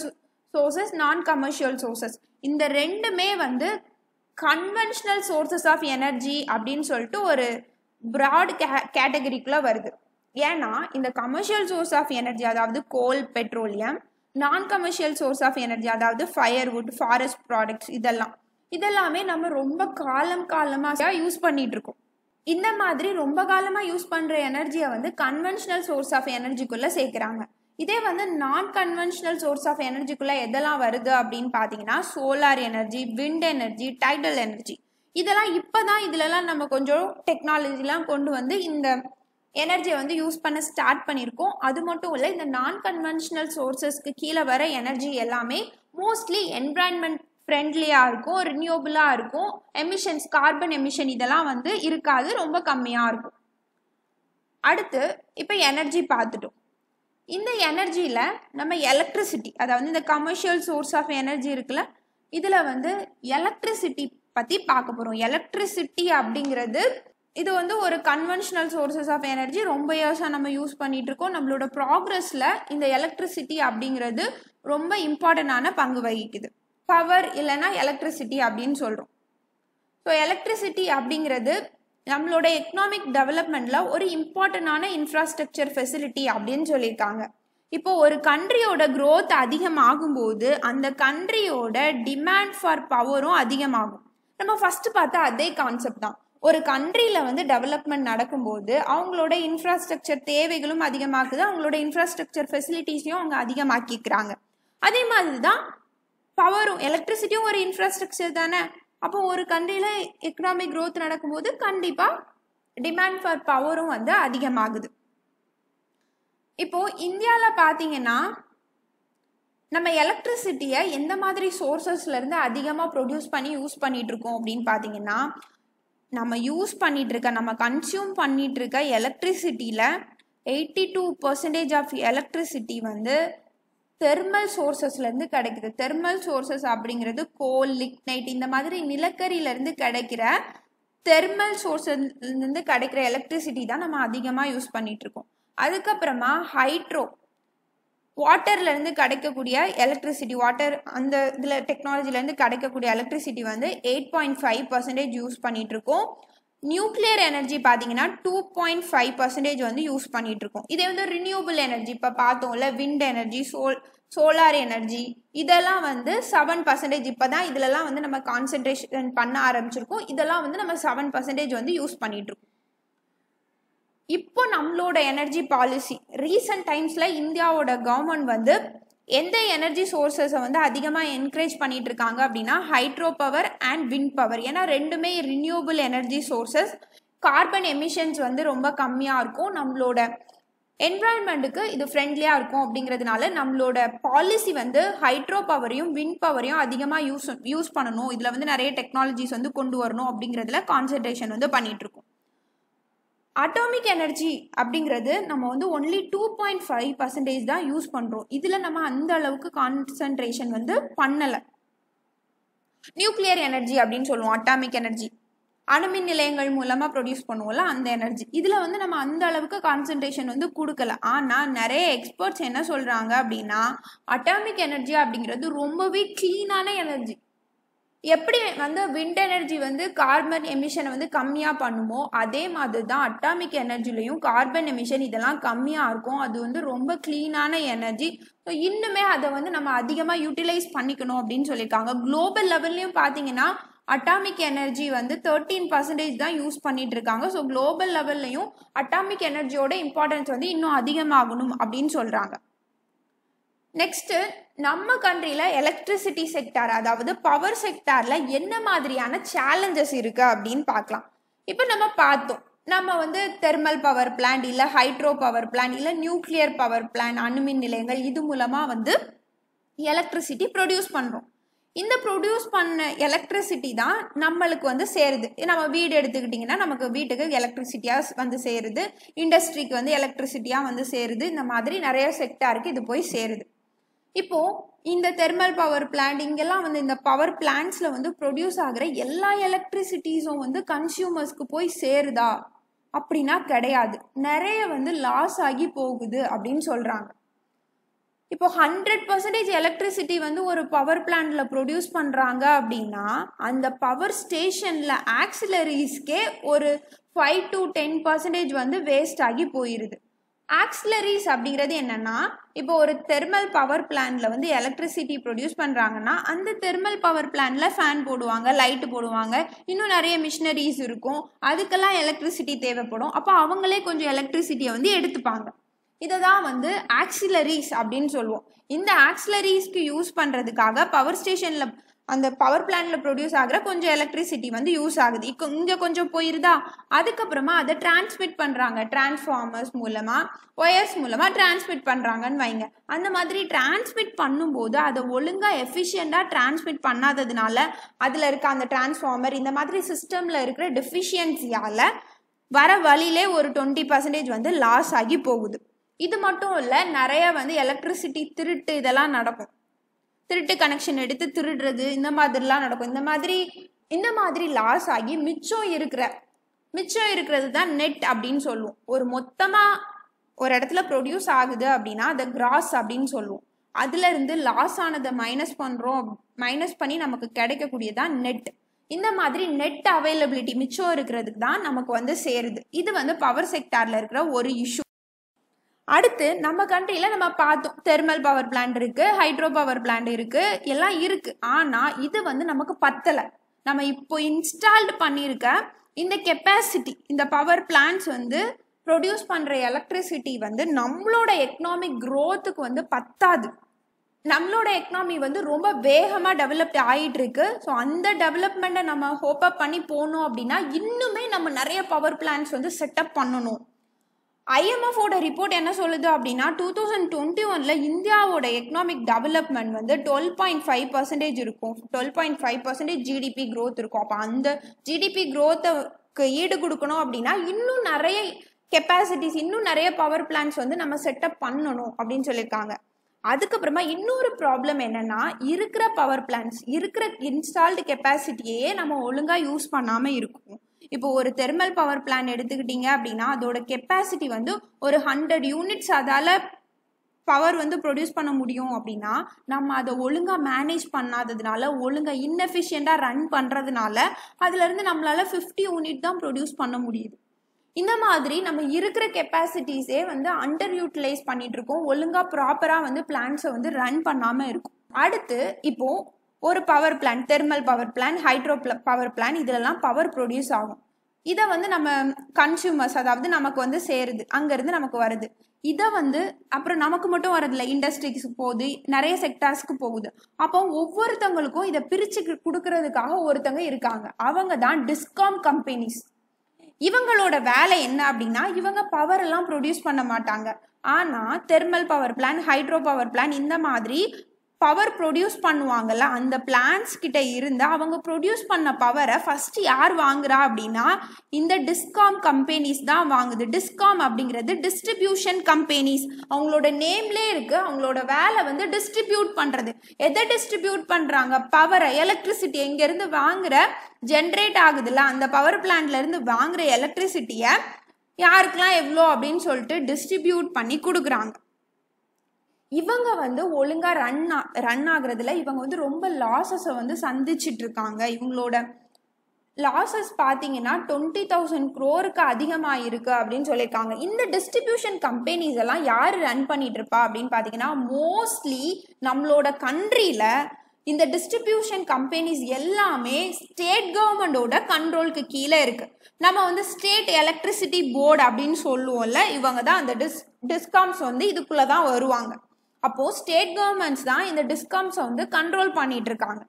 sources non commercial sources இந்த ரெண்டுமே வந்து கன்வென்ஷனல் சோர்சஸ் ஆஃப் எனர்ஜி அப்படின்னு சொல்லிட்டு ஒரு ப்ராட் கே கேட்டகரிக்குள்ளே வருது ஏன்னா இந்த கமர்ஷியல் சோர்ஸ் ஆஃப் எனர்ஜி அதாவது coal petroleum non commercial source of energy அதாவது ஃபயர்வுட் ஃபாரஸ்ட் ப்ராடக்ட்ஸ் இதெல்லாம் இதெல்லாமே நம்ம ரொம்ப காலம் காலமாக யூஸ் பண்ணிட்டு இருக்கோம் இந்த மாதிரி ரொம்ப காலமாக யூஸ் பண்ணுற எனர்ஜியை வந்து கன்வென்ஷனல் சோர்ஸ் ஆஃப் எனர்ஜிக்குள்ளே சேர்க்குறாங்க இதே வந்து நான் கன்வென்ஷனல் சோர்ஸ் ஆஃப் எனர்ஜிக்குள்ளே எதெல்லாம் வருது அப்படின்னு பார்த்தீங்கன்னா solar energy wind energy tidal energy இதெல்லாம் இப்போ தான் இதுலலாம் நம்ம கொஞ்சம் டெக்னாலஜிலாம் கொண்டு வந்து இந்த எனர்ஜியை வந்து யூஸ் பண்ண ஸ்டார்ட் பண்ணியிருக்கோம் அது மட்டும் இல்லை இந்த நான் கன்வென்ஷனல் சோர்சஸ்க்கு கீழே வர எனர்ஜி எல்லாமே மோஸ்ட்லி என்விரான்மெண்ட் ஃப்ரெண்ட்லியாக இருக்கும் ரினியூபிளாக இருக்கும் எமிஷன்ஸ் கார்பன் எமிஷன் இதெல்லாம் வந்து இருக்காது ரொம்ப கம்மியாக இருக்கும் அடுத்து இப்போ எனர்ஜி பார்த்துட்டோம் இந்த எனர்ஜியில் நம்ம எலக்ட்ரிசிட்டி அதாவது இந்த கமர்ஷியல் சோர்ஸ் ஆஃப் எனர்ஜி இருக்குல்ல இதில் வந்து எலக்ட்ரிசிட்டி பற்றி பார்க்க போகிறோம் எலக்ட்ரிசிட்டி அப்படிங்கிறது இது வந்து ஒரு கன்வென்ஷனல் சோர்சஸ் ஆஃப் எனர்ஜி ரொம்ப இயர்ஸாக நம்ம யூஸ் பண்ணிட்டு இருக்கோம் நம்மளோட ப்ராக்ரஸில் இந்த எலக்ட்ரிசிட்டி அப்படிங்கிறது ரொம்ப இம்பார்ட்டண்டான பங்கு வகிக்குது பவர் இல்லைன்னா எலக்ட்ரிசிட்டி அப்படின்னு சொல்கிறோம் ஸோ எலக்ட்ரிசிட்டி அப்படிங்கிறது நம்மளோட எக்கனாமிக் டெவலப்மெண்ட்டில் ஒரு இம்பார்ட்டண்டான இன்ஃப்ராஸ்ட்ரக்சர் ஃபெசிலிட்டி அப்படின்னு சொல்லியிருக்காங்க இப்போ ஒரு கண்ட்ரியோட க்ரோத் அதிகமாகும்போது அந்த கண்ட்ரியோட டிமாண்ட் ஃபார் பவரும் அதிகமாகும் நம்ம ஃபர்ஸ்ட் பார்த்தா அதே கான்செப்ட் தான் ஒரு கண்ட்ரியில் வந்து டெவலப்மெண்ட் நடக்கும்போது அவங்களோட இன்ஃப்ராஸ்ட்ரக்சர் தேவைகளும் அதிகமாக்குது அவங்களோட இன்ஃப்ராஸ்ட்ரக்சர் ஃபெசிலிட்டிஸையும் அவங்க அதிகமாக்கிக்கிறாங்க அதே மாதிரி தான் பவரும் எலக்ட்ரிசிட்டியும் ஒரு இன்ஃப்ராஸ்ட்ரக்சர் தானே அப்போ ஒரு கண்ட்ரியில் எக்கனாமிக் க்ரோத் நடக்கும்போது கண்டிப்பாக டிமாண்ட் ஃபார் பவரும் வந்து அதிகமாகுது இப்போ இந்தியாவில் பார்த்தீங்கன்னா நம்ம எலக்ட்ரிசிட்டியை எந்த மாதிரி சோர்சஸ்லேருந்து அதிகமாக ப்ரொடியூஸ் பண்ணி யூஸ் பண்ணிட்டு இருக்கோம் அப்படின்னு பார்த்தீங்கன்னா நம்ம யூஸ் பண்ணிட்டு இருக்க நம்ம கன்சியூம் பண்ணிட்டு இருக்க எலக்ட்ரிசிட்டியில் eighty two percentage of electricity வந்து தெர்மல் சோர்சஸ்லேருந்து கிடைக்குது தெர்மல் சோர்சஸ் அப்படிங்கிறது கோல் லிக்னைட் இந்த மாதிரி நிலக்கரியிலேருந்து கிடைக்கிற தெர்மல் சோர்ஸ்லேருந்து கிடைக்கிற எலக்ட்ரிசிட்டி தான் நம்ம அதிகமாக யூஸ் பண்ணிட்டு இருக்கோம் அதுக்கப்புறமா ஹைட்ரோ வாட்டர்லேருந்து கிடைக்கக்கூடிய எலக்ட்ரிசிட்டி வாட்டர் அந்த இதில் டெக்னாலஜிலேருந்து கிடைக்கக்கூடிய எலக்ட்ரிசிட்டி வந்து eight point five percentage use பண்ணிட்டு இருக்கோம் நியூக்ளியர் எனர்ஜி பார்த்தீங்கன்னா டூ பாயிண்ட் ஃபைவ் பர்சன்டேஜ் வந்து யூஸ் பண்ணிட்டு இருக்கோம் இதே வந்து ரினியூபிள் எனர்ஜி இப்போ பார்த்தோம்ல விண்ட் எனர்ஜி சோல் சோலார் எனர்ஜி இதெல்லாம் வந்து செவன் பர்சன்டேஜ் இப்போ தான் இதிலலாம் வந்து நம்ம கான்சென்ட்ரேஷன் பண்ண ஆரம்பிச்சிருக்கோம் இதெல்லாம் வந்து நம்ம செவன் பர்சன்டேஜ் வந்து யூஸ் பண்ணிட்டு இருக்கோம் இப்போ நம்மளோட எனர்ஜி பாலிசி ரீசன்ட் டைம்ஸில் இந்தியாவோட கவர்மெண்ட் வந்து எந்த எனர்ஜி சோர்சஸை வந்து அதிகமாக என்கரேஜ் பண்ணிட்டு இருக்காங்க அப்படின்னா hydro power and wind power ஏன்னா ரெண்டுமே renewable energy sources carbon emissions வந்து ரொம்ப கம்மியாக இருக்கும் நம்மளோட என்வாயன்மெண்ட்டுக்கு இது ஃப்ரெண்ட்லியாக இருக்கும் அப்படிங்கிறதுனால நம்மளோட பாலிசி வந்து ஹைட்ரோ பவரையும் விண்ட் பவரையும் அதிகமாக யூஸ் யூஸ் பண்ணணும் இதில் வந்து நிறைய டெக்னாலஜிஸ் வந்து கொண்டு வரணும் அப்படிங்கிறதுல கான்சன்ட்ரேஷன் வந்து பண்ணிட்டு இருக்கோம் அட்டாமிக் எனர்ஜி அப்படிங்கிறது நம்ம வந்து only two point five percentage தான் யூஸ் பண்ணுறோம் இதில் நம்ம அந்த அளவுக்கு கான்சன்ட்ரேஷன் வந்து பண்ணலை நியூக்ளியர் எனர்ஜி அப்படின்னு சொல்லுவோம் அட்டாமிக் எனர்ஜி அணுமின் நிலையங்கள் மூலமாக ப்ரொடியூஸ் பண்ணுவோம்ல அந்த எனர்ஜி இதில் வந்து நம்ம அந்த அளவுக்கு கான்சன்ட்ரேஷன் வந்து கொடுக்கல ஆனால் நிறைய எக்ஸ்பர்ட்ஸ் என்ன சொல்கிறாங்க அப்படின்னா அட்டாமிக் எனர்ஜி அப்படிங்கிறது ரொம்பவே க்ளீனான எனர்ஜி எப்படி வந்து விண்ட் எனர்ஜி வந்து கார்பன் எமிஷனை வந்து கம்மியாக பண்ணுமோ அதே மாதிரி தான் அட்டாமிக் எனர்ஜிலையும் கார்பன் எமிஷன் இதெல்லாம் கம்மியாக இருக்கும் அது வந்து ரொம்ப க்ளீனான எனர்ஜி ஸோ இன்னுமே அதை வந்து நம்ம அதிகமாக யூட்டிலைஸ் பண்ணிக்கணும் அப்படின்னு சொல்லியிருக்காங்க குளோபல் லெவல்லையும் பார்த்தீங்கன்னா அட்டாமிக் எனர்ஜி வந்து தேர்ட்டீன் பர்சன்டேஜ் தான் யூஸ் பண்ணிட்டு இருக்காங்க ஸோ குளோபல் லெவல்லையும் அட்டாமிக் எனர்ஜியோட இம்பார்ட்டன்ஸ் வந்து இன்னும் அதிகமாகணும் அப்படின்னு சொல்கிறாங்க நெக்ஸ்ட்டு நம்ம கண்ட்ரியில் எலக்ட்ரிசிட்டி செக்டார் அதாவது பவர் செக்டாரில் என்ன மாதிரியான சேலஞ்சஸ் இருக்குது அப்படின்னு பார்க்கலாம் இப்போ நம்ம பார்த்தோம் நம்ம வந்து தெர்மல் பவர் பிளான்ட் இல்லை ஹைட்ரோ பவர் பிளான்ட் இல்லை நியூக்ளியர் பவர் பிளான்ட் அணுமின் நிலையங்கள் இது மூலமாக வந்து எலக்ட்ரிசிட்டி ப்ரொடியூஸ் பண்ணுறோம் இந்த ப்ரொடியூஸ் பண்ண எலக்ட்ரிசிட்டி தான் நம்மளுக்கு வந்து சேருது நம்ம வீடு எடுத்துக்கிட்டிங்கன்னா நமக்கு வீட்டுக்கு எலக்ட்ரிசிட்டியாக வந்து சேருது இண்டஸ்ட்ரிக்கு வந்து எலக்ட்ரிசிட்டியாக வந்து சேருது இந்த மாதிரி நிறைய செக்டாருக்கு இது போய் சேருது இப்போ இந்த தெர்மல் பவர் பிளான்ட் இங்கெல்லாம் வந்து இந்த பவர் பிளான்ட்ஸில் வந்து ப்ரொடியூஸ் ஆகிற எல்லா எலக்ட்ரிசிட்டிஸும் வந்து கன்சியூமர்ஸ்க்கு போய் சேருதா அப்படின்னா கிடையாது நிறைய வந்து லாஸ் ஆகி போகுது அப்படின்னு சொல்கிறாங்க இப்போ ஹண்ட்ரட் பர்சன்டேஜ் எலக்ட்ரிசிட்டி வந்து ஒரு பவர் பிளான்ட்ல ப்ரொடியூஸ் பண்ணுறாங்க அப்படின்னா அந்த பவர் ஸ்டேஷனில் ஆக்சிலரிஸ்க்கே ஒரு ஃபைவ் டு டென் பர்சன்டேஜ் வந்து வேஸ்ட் ஆகி போயிடுது ஆக்சிலரிஸ் அப்படிங்கிறது என்னன்னா இப்போ ஒரு தெர்மல் பவர் பிளான்ட்ல வந்து எலக்ட்ரிசிட்டி ப்ரொடியூஸ் பண்ணுறாங்கன்னா அந்த தெர்மல் பவர் பிளான்ட்ல ஃபேன் போடுவாங்க லைட்டு போடுவாங்க இன்னும் நிறைய மிஷினரிஸ் இருக்கும் அதுக்கெல்லாம் எலக்ட்ரிசிட்டி தேவைப்படும் அப்போ அவங்களே கொஞ்சம் எலக்ட்ரிசிட்டியை வந்து எடுத்துப்பாங்க இதை தான் வந்து ஆக்சிலரிஸ் அப்படின்னு சொல்லுவோம் இந்த ஆக்சிலரிஸ்க்கு யூஸ் பண்ணுறதுக்காக பவர் ஸ்டேஷனில் அந்த பவர் பிளான்ட்ல ப்ரொடியூஸ் ஆகிற கொஞ்சம் எலக்ட்ரிசிட்டி வந்து யூஸ் ஆகுது இப்போ இங்கே கொஞ்சம் போயிருதா அதுக்கப்புறமா அதை டிரான்ஸ்மிட் பண்ணுறாங்க டிரான்ஸ்ஃபார்மர்ஸ் மூலமாக ஒயர்ஸ் மூலமாக டிரான்ஸ்மிட் பண்ணுறாங்கன்னு வைங்க அந்த மாதிரி டிரான்ஸ்மிட் பண்ணும்போது அதை ஒழுங்காக எஃபிஷியண்டாக டிரான்ஸ்மிட் பண்ணாததுனால அதில் இருக்க அந்த டிரான்ஸ்ஃபார்மர் இந்த மாதிரி சிஸ்டமில் இருக்கிற டெஃபிஷியன்சியால் வர வழியிலே ஒரு டுவெண்ட்டி பர்சன்டேஜ் வந்து லாஸ் ஆகி போகுது இது மட்டும் இல்லை நிறைய வந்து எலக்ட்ரிசிட்டி திருட்டு இதெல்லாம் நடக்கும் திருட்டு கனெக்ஷன் எடுத்து திருடுறது இந்த மாதிரிலாம் நடக்கும் இந்த மாதிரி இந்த மாதிரி லாஸ் ஆகி மிச்சம் இருக்கிற மிச்சம் இருக்கிறது தான் நெட் அப்படின்னு சொல்லுவோம் ஒரு மொத்தமாக ஒரு இடத்துல ப்ரொடியூஸ் ஆகுது அப்படின்னா அதை கிராஸ் அப்படின்னு சொல்லுவோம் அதுல இருந்து லாஸ் ஆனதை மைனஸ் பண்ணுறோம் மைனஸ் பண்ணி நமக்கு கிடைக்கக்கூடியதான் நெட் இந்த மாதிரி நெட் அவைலபிலிட்டி மிச்சம் இருக்கிறதுக்கு தான் நமக்கு வந்து சேருது இது வந்து பவர் செக்டார்ல இருக்கிற ஒரு இஷ்யூ அடுத்து நம்ம கண்ட்ரியில் நம்ம பார்த்தோம் தெர்மல் பவர் பிளான்ட் இருக்கு ஹைட்ரோ பவர் பிளான்ட் இருக்கு எல்லாம் இருக்கு ஆனால் இது வந்து நமக்கு பத்தலை நம்ம இப்போ இன்ஸ்டால்டு பண்ணியிருக்க இந்த கெப்பாசிட்டி இந்த பவர் பிளான்ட்ஸ் வந்து ப்ரொடியூஸ் பண்ணுற எலக்ட்ரிசிட்டி வந்து நம்மளோட எக்கனாமிக் க்ரோத்துக்கு வந்து பத்தாது நம்மளோட எக்கனாமி வந்து ரொம்ப வேகமாக டெவலப்ட் ஆகிட்டு இருக்கு ஸோ அந்த டெவலப்மெண்ட்டை நம்ம ஹோப் அப் பண்ணி போனோம் அப்படின்னா இன்னுமே நம்ம நிறைய பவர் பிளான்ஸ் வந்து செட்டப் பண்ணணும் ஐஎம்எஃபோட ரிப்போர்ட் என்ன சொல்லுது அப்படின்னா டூ தௌசண்ட் டுவெண்ட்டி ஒன்ல இந்தியாவோட எக்கனாமிக் டெவலப்மெண்ட் வந்து டுவெல் பாயிண்ட் ஃபைவ் பர்சன்டேஜ் இருக்கும் twelve point five percentage GDP growth இருக்கும் அப்போ அந்த ஜிடிபி க்ரோத்துக்கு ஈடு கொடுக்கணும் அப்படின்னா இன்னும் நிறைய கெப்பாசிட்டிஸ் இன்னும் நிறைய பவர் பிளான்ஸ் வந்து நம்ம செட்டப் பண்ணணும் அப்படின்னு சொல்லியிருக்காங்க அதுக்கப்புறமா இன்னொரு ப்ராப்ளம் என்னன்னா இருக்கிற பவர் பிளான்ஸ் இருக்கிற இன்ஸ்டால்டு கெப்பாசிட்டியே நம்ம ஒழுங்காக யூஸ் பண்ணாமல் இருக்கும் இப்போ ஒரு தெர்மல் பவர் பிளான் எடுத்துக்கிட்டீங்க அப்படின்னா அதோட கெப்பாசிட்டி வந்து ஒரு ஹண்ட்ரட் யூனிட்ஸ் அதால் பவர் வந்து ப்ரொடியூஸ் பண்ண முடியும் அப்படின்னா நம்ம அதை ஒழுங்காக மேனேஜ் பண்ணாததுனால ஒழுங்காக இன்எஃபிஷியண்ட்டாக ரன் பண்ணுறதுனால அதுலேருந்து நம்மளால் ஃபிஃப்டி யூனிட் தான் ப்ரொடியூஸ் பண்ண முடியுது இந்த மாதிரி நம்ம இருக்கிற கெப்பாசிட்டிஸே வந்து அண்டர் யூட்டிலைஸ் பண்ணிட்டு இருக்கோம் ஒழுங்காக ப்ராப்பராக வந்து பிளான்ஸை வந்து ரன் பண்ணாமல் இருக்கும் அடுத்து இப்போ ஒரு power plant thermal power plant hydro power plant இதிலெல்லாம் பவர் ப்ரொடியூஸ் ஆகும் இதை வந்து நம்ம கன்சியூமர்ஸ் அதாவது நமக்கு வந்து சேருது அங்கேருந்து நமக்கு வருது இதை வந்து அப்புறம் நமக்கு மட்டும் வரதில்ல இண்டஸ்ட்ரிக்கு போகுது நிறைய செக்டார்ஸ்க்கு போகுது அப்போ ஒவ்வொருத்தவங்களுக்கும் இதை பிரித்து கொடுக்கறதுக்காக ஒருத்தங்க இருக்காங்க அவங்க தான் டிஸ்காம் கம்பெனிஸ் இவங்களோட வேலை என்ன அப்படின்னா இவங்க பவர் எல்லாம் ப்ரொடியூஸ் பண்ண மாட்டாங்க ஆனால் thermal power plant hydro power plant இந்த மாதிரி பவர் ப்ரொடியூஸ் பண்ணுவாங்கல்ல அந்த பிளான்ஸ் கிட்ட இருந்து அவங்க ப்ரொடியூஸ் பண்ண பவரை ஃபர்ஸ்ட் யார் வாங்குறா அப்படின்னா இந்த டிஸ்காம் கம்பெனிஸ் தான் வாங்குது டிஸ்காம் அப்படிங்கிறது டிஸ்ட்ரிபியூஷன் கம்பெனிஸ் அவங்களோட நேம்லே இருக்கு அவங்களோட வேலை வந்து டிஸ்ட்ரிபியூட் பண்றது எதை டிஸ்ட்ரிபியூட் பண்றாங்க பவரை எலக்ட்ரிசிட்டி எங்கேருந்து வாங்குற ஜென்ரேட் ஆகுதுல்ல அந்த பவர் பிளான்ட்ல இருந்து வாங்குற எலக்ட்ரிசிட்டியை யாருக்கெல்லாம் எவ்வளோ அப்படின்னு சொல்லிட்டு டிஸ்ட்ரிபியூட் பண்ணி கொடுக்குறாங்க இவங்க வந்து ஒழுங்காக ரன் ரன் ஆகுறதுல இவங்க வந்து ரொம்ப லாஸஸை வந்து சந்திச்சிட்டு இருக்காங்க இவங்களோட லாஸஸ் பார்த்தீங்கன்னா டுவெண்ட்டி தௌசண்ட் க்ரோருக்கு அதிகமாக இருக்குது அப்படின்னு சொல்லியிருக்காங்க இந்த டிஸ்ட்ரிபியூஷன் கம்பெனிஸ் எல்லாம் யார் ரன் பண்ணிட்டு இருப்பா அப்படின்னு பார்த்தீங்கன்னா மோஸ்ட்லி நம்மளோட கண்ட்ரியில் இந்த டிஸ்ட்ரிபியூஷன் கம்பெனிஸ் எல்லாமே ஸ்டேட் கவர்மெண்டோட கண்ட்ரோலுக்கு கீழே இருக்கு நம்ம வந்து ஸ்டேட் எலக்ட்ரிசிட்டி போர்டு அப்படின்னு சொல்லுவோம்ல இவங்க தான் அந்த டிஸ் டிஸ்காம்ஸ் வந்து இதுக்குள்ளே தான் வருவாங்க அப்போது ஸ்டேட் கவர்மெண்ட்ஸ் தான் இந்த டிஸ்காம்ஸை வந்து கண்ட்ரோல் பண்ணிட்டு இருக்காங்க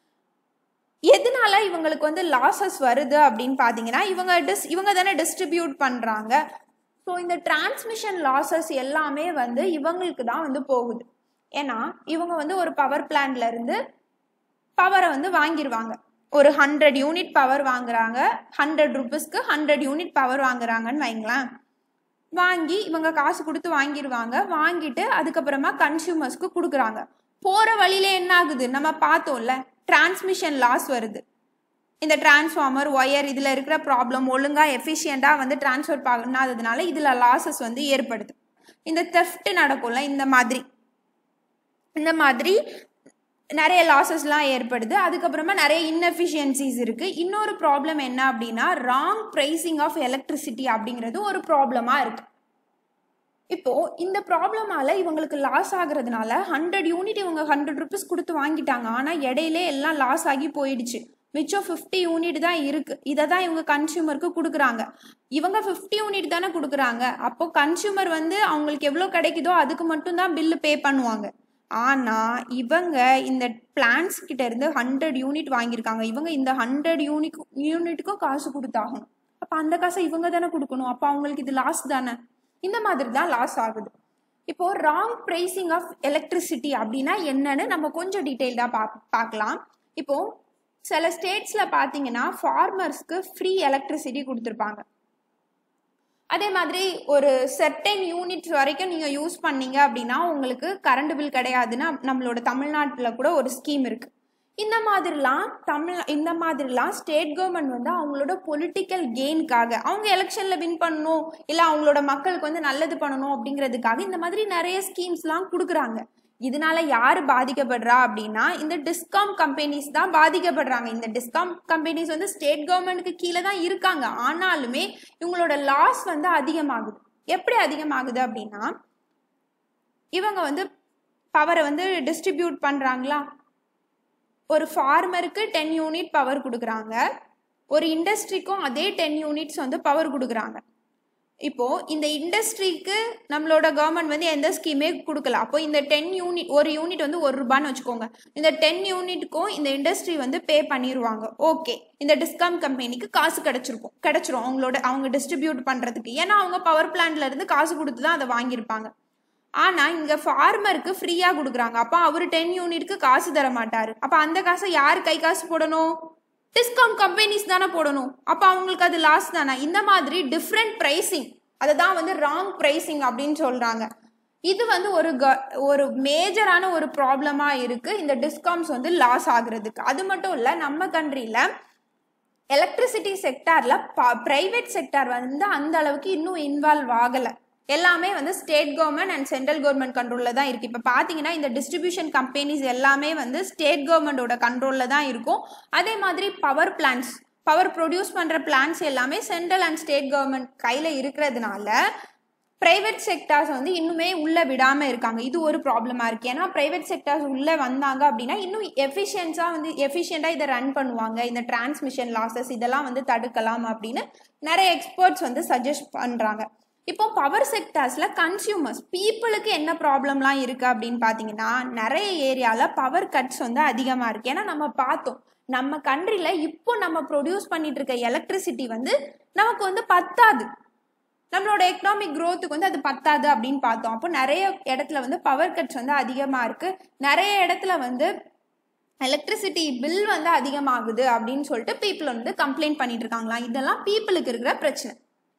எதனால இவங்களுக்கு வந்து லாசஸ் வருது அப்படின்னு பார்த்தீங்கன்னா இவங்க டிஸ் இவங்க தானே டிஸ்ட்ரிபியூட் பண்ணுறாங்க ஸோ இந்த டிரான்ஸ்மிஷன் லாசஸ் எல்லாமே வந்து இவங்களுக்கு தான் வந்து போகுது ஏன்னா இவங்க வந்து ஒரு பவர் பிளான்ல இருந்து பவரை வந்து வாங்கிடுவாங்க ஒரு ஹண்ட்ரட் யூனிட் பவர் வாங்குறாங்க ஹண்ட்ரட் ருபீஸ்க்கு ஹண்ட்ரட் யூனிட் பவர் வாங்குறாங்கன்னு வைங்களேன் வாங்கி இவங்க காசு கொடுத்து வாங்கிடுவாங்க வாங்கிட்டு அதுக்கப்புறமா கன்சியூமர்ஸ்க்கு கொடுக்குறாங்க போகிற வழியில என்ன ஆகுது நம்ம பார்த்தோம்ல டிரான்ஸ்மிஷன் லாஸ் வருது இந்த டிரான்ஸ்ஃபார்மர் ஒயர் இதில் இருக்கிற ப்ராப்ளம் ஒழுங்காக எஃபிஷியண்ட்டாக வந்து டிரான்ஸ்ஃபர் பண்ணாததுனால இதில் லாசஸ் வந்து ஏற்படுது இந்த தெஃப்ட் நடக்கும்ல இந்த மாதிரி இந்த மாதிரி நிறைய லாசஸ்லாம் ஏற்படுது அதுக்கப்புறமா நிறைய இன்எஃபிஷியன்சிஸ் இருக்குது இன்னொரு ப்ராப்ளம் என்ன அப்படின்னா ராங் ப்ரைஸிங் ஆஃப் எலக்ட்ரிசிட்டி அப்படிங்கிறது ஒரு ப்ராப்ளமாக இருக்குது இப்போ இந்த ப்ராப்ளமால இவங்களுக்கு லாஸ் ஆகுறதுனால ஹண்ட்ரட் யூனிட் இவங்க ஹண்ட்ரட் ருபீஸ் கொடுத்து வாங்கிட்டாங்க ஆனால் இடையிலே எல்லாம் லாஸ் ஆகி போயிடுச்சு மிச்சம் ஃபிஃப்டி யூனிட் தான் இருக்கு இதை தான் இவங்க கன்சியூமருக்கு கொடுக்குறாங்க இவங்க ஃபிஃப்டி யூனிட் தானே கொடுக்குறாங்க அப்போ கன்சியூமர் வந்து அவங்களுக்கு எவ்வளோ கிடைக்குதோ அதுக்கு மட்டும்தான் பில்லு பே பண்ணுவாங்க ஆனால் இவங்க இந்த பிளான்ஸ் கிட்ட இருந்து ஹண்ட்ரட் யூனிட் வாங்கியிருக்காங்க இவங்க இந்த ஹண்ட்ரட் யூனிட் யூனிட்டுக்கும் காசு கொடுத்தாகணும் அப்போ அந்த காசை இவங்க தானே கொடுக்கணும் அப்போ அவங்களுக்கு இது லாஸ் தானே இந்த மாதிரி தான் லாஸ் ஆகுது இப்போ ராங் ப்ரைசிங் ஆஃப் எலக்ட்ரிசிட்டி அப்படின்னா என்னன்னு நம்ம கொஞ்சம் டீட்டெயில்டாக பா பார்க்கலாம் இப்போ சில ஸ்டேட்ஸில் பார்த்தீங்கன்னா ஃபார்மர்ஸ்க்கு ஃப்ரீ எலக்ட்ரிசிட்டி கொடுத்துருப்பாங்க அதே மாதிரி ஒரு செர்டைன் யூனிட்ஸ் வரைக்கும் நீங்கள் யூஸ் பண்ணீங்க அப்படின்னா உங்களுக்கு கரண்ட் பில் கிடையாதுன்னு நம்மளோட தமிழ்நாட்டில் கூட ஒரு ஸ்கீம் இருக்குது இந்த மாதிரிலாம் தமிழ் இந்த மாதிரிலாம் ஸ்டேட் கவர்மெண்ட் வந்து அவங்களோட பொலிட்டிக்கல் கெயினுக்காக அவங்க எலெக்ஷனில் வின் பண்ணணும் இல்லை அவங்களோட மக்களுக்கு வந்து நல்லது பண்ணணும் அப்படிங்கிறதுக்காக இந்த மாதிரி நிறைய ஸ்கீம்ஸ்லாம் கொடுக்குறாங்க இதனால யார் பாதிக்கப்படுறா அப்படின்னா இந்த டிஸ்காம் கம்பெனிஸ் தான் பாதிக்கப்படுறாங்க இந்த டிஸ்காம் கம்பெனிஸ் வந்து ஸ்டேட் கவர்மெண்ட்டுக்கு கீழே தான் இருக்காங்க ஆனாலுமே இவங்களோட லாஸ் வந்து அதிகமாகுது எப்படி அதிகமாகுது அப்படின்னா இவங்க வந்து பவரை வந்து டிஸ்ட்ரிபியூட் பண்ணுறாங்களா ஒரு ஃபார்மருக்கு டென் யூனிட் பவர் கொடுக்குறாங்க ஒரு இண்டஸ்ட்ரிக்கும் அதே டென் யூனிட்ஸ் வந்து பவர் கொடுக்குறாங்க இப்போ இந்த இண்டஸ்ட்ரிக்கு நம்மளோட கவர்மெண்ட் வந்து எந்த ஸ்கீமே கொடுக்கல அப்போ இந்த டென் யூனிட் ஒரு யூனிட் வந்து ஒரு ரூபான்னு வச்சுக்கோங்க இந்த டென் யூனிட்டுக்கும் இந்த இண்டஸ்ட்ரி வந்து பே பண்ணிடுவாங்க ஓகே இந்த டிஸ்காம் கம்பெனிக்கு காசு கிடைச்சிருக்கும் கிடைச்சிரும் அவங்களோட அவங்க டிஸ்ட்ரிபியூட் பண்ணுறதுக்கு ஏன்னா அவங்க பவர் பிளான்ட்ல இருந்து காசு கொடுத்து தான் அதை வாங்கியிருப்பாங்க ஆனால் இங்கே ஃபார்மருக்கு ஃப்ரீயாக கொடுக்குறாங்க அப்போ அவர் டென் யூனிட்க்கு காசு தர மாட்டார் அப்போ அந்த காசை யார் கை காசு போடணும் டிஸ்கவுண்ட் கம்பெனிஸ் தானே போடணும் அப்போ அவங்களுக்கு அது லாஸ் தானே இந்த மாதிரி டிஃப்ரெண்ட் ப்ரைஸிங் அதை தான் வந்து ராங் ப்ரைஸிங் அப்படின்னு சொல்கிறாங்க இது வந்து ஒரு க ஒரு மேஜரான ஒரு ப்ராப்ளமாக இருக்குது இந்த டிஸ்கவுண்ட்ஸ் வந்து லாஸ் ஆகுறதுக்கு அது மட்டும் இல்லை நம்ம கண்ட்ரியில் எலக்ட்ரிசிட்டி செக்டாரில் ப்ரைவேட் செக்டார் வந்து அந்த அளவுக்கு இன்னும் இன்வால்வ் ஆகலை எல்லாமே வந்து state government and central government கண்ட்ரோலில் தான் இருக்குது இப்போ பார்த்தீங்கன்னா இந்த டிஸ்ட்ரிபியூஷன் கம்பெனிஸ் எல்லாமே வந்து ஸ்டேட் கவர்மெண்டோட கண்ட்ரோலில் தான் இருக்கும் அதே மாதிரி பவர் பிளான்ஸ் பவர் ப்ரொடியூஸ் பண்ணுற பிளான்ஸ் எல்லாமே சென்ட்ரல் அண்ட் ஸ்டேட் கவர்மெண்ட் கையில் இருக்கிறதுனால ப்ரைவேட் செக்டார்ஸ் வந்து இன்னுமே உள்ளே விடாமல் இருக்காங்க இது ஒரு ப்ராப்ளமாக இருக்குது ஏன்னா ப்ரைவேட் செக்டார்ஸ் உள்ளே வந்தாங்க அப்படின்னா இன்னும் எஃபிஷியன்ஸாக வந்து எஃபிஷியண்ட்டாக இதை ரன் பண்ணுவாங்க இந்த டிரான்ஸ்மிஷன் லாசஸ் இதெல்லாம் வந்து தடுக்கலாம் அப்படின்னு நிறைய எக்ஸ்பர்ட்ஸ் வந்து சஜஸ்ட் பண்ணுறாங்க இப்போ பவர் செக்டார்ஸில் கன்சியூமர்ஸ் பீப்புளுக்கு என்ன ப்ராப்ளம்லாம் இருக்குது அப்படின்னு பார்த்தீங்கன்னா நிறைய ஏரியாவில் பவர் கட்ஸ் வந்து அதிகமாக இருக்குது ஏன்னா நம்ம பார்த்தோம் நம்ம கண்ட்ரியில் இப்போ நம்ம ப்ரொடியூஸ் பண்ணிட்டு இருக்க எலக்ட்ரிசிட்டி வந்து நமக்கு வந்து பத்தாது நம்மளோட எக்கனாமிக் க்ரோத்துக்கு வந்து அது பத்தாது அப்படின்னு பார்த்தோம் அப்போ நிறைய இடத்துல வந்து பவர் கட்ஸ் வந்து அதிகமாக இருக்குது நிறைய இடத்துல வந்து எலக்ட்ரிசிட்டி பில் வந்து அதிகமாகுது அப்படின்னு சொல்லிட்டு பீப்புள் வந்து கம்ப்ளைண்ட் பண்ணிட்டு இருக்காங்களாம் இதெல்லாம் பீப்புளுக்கு இருக்கிற பிரச்சனை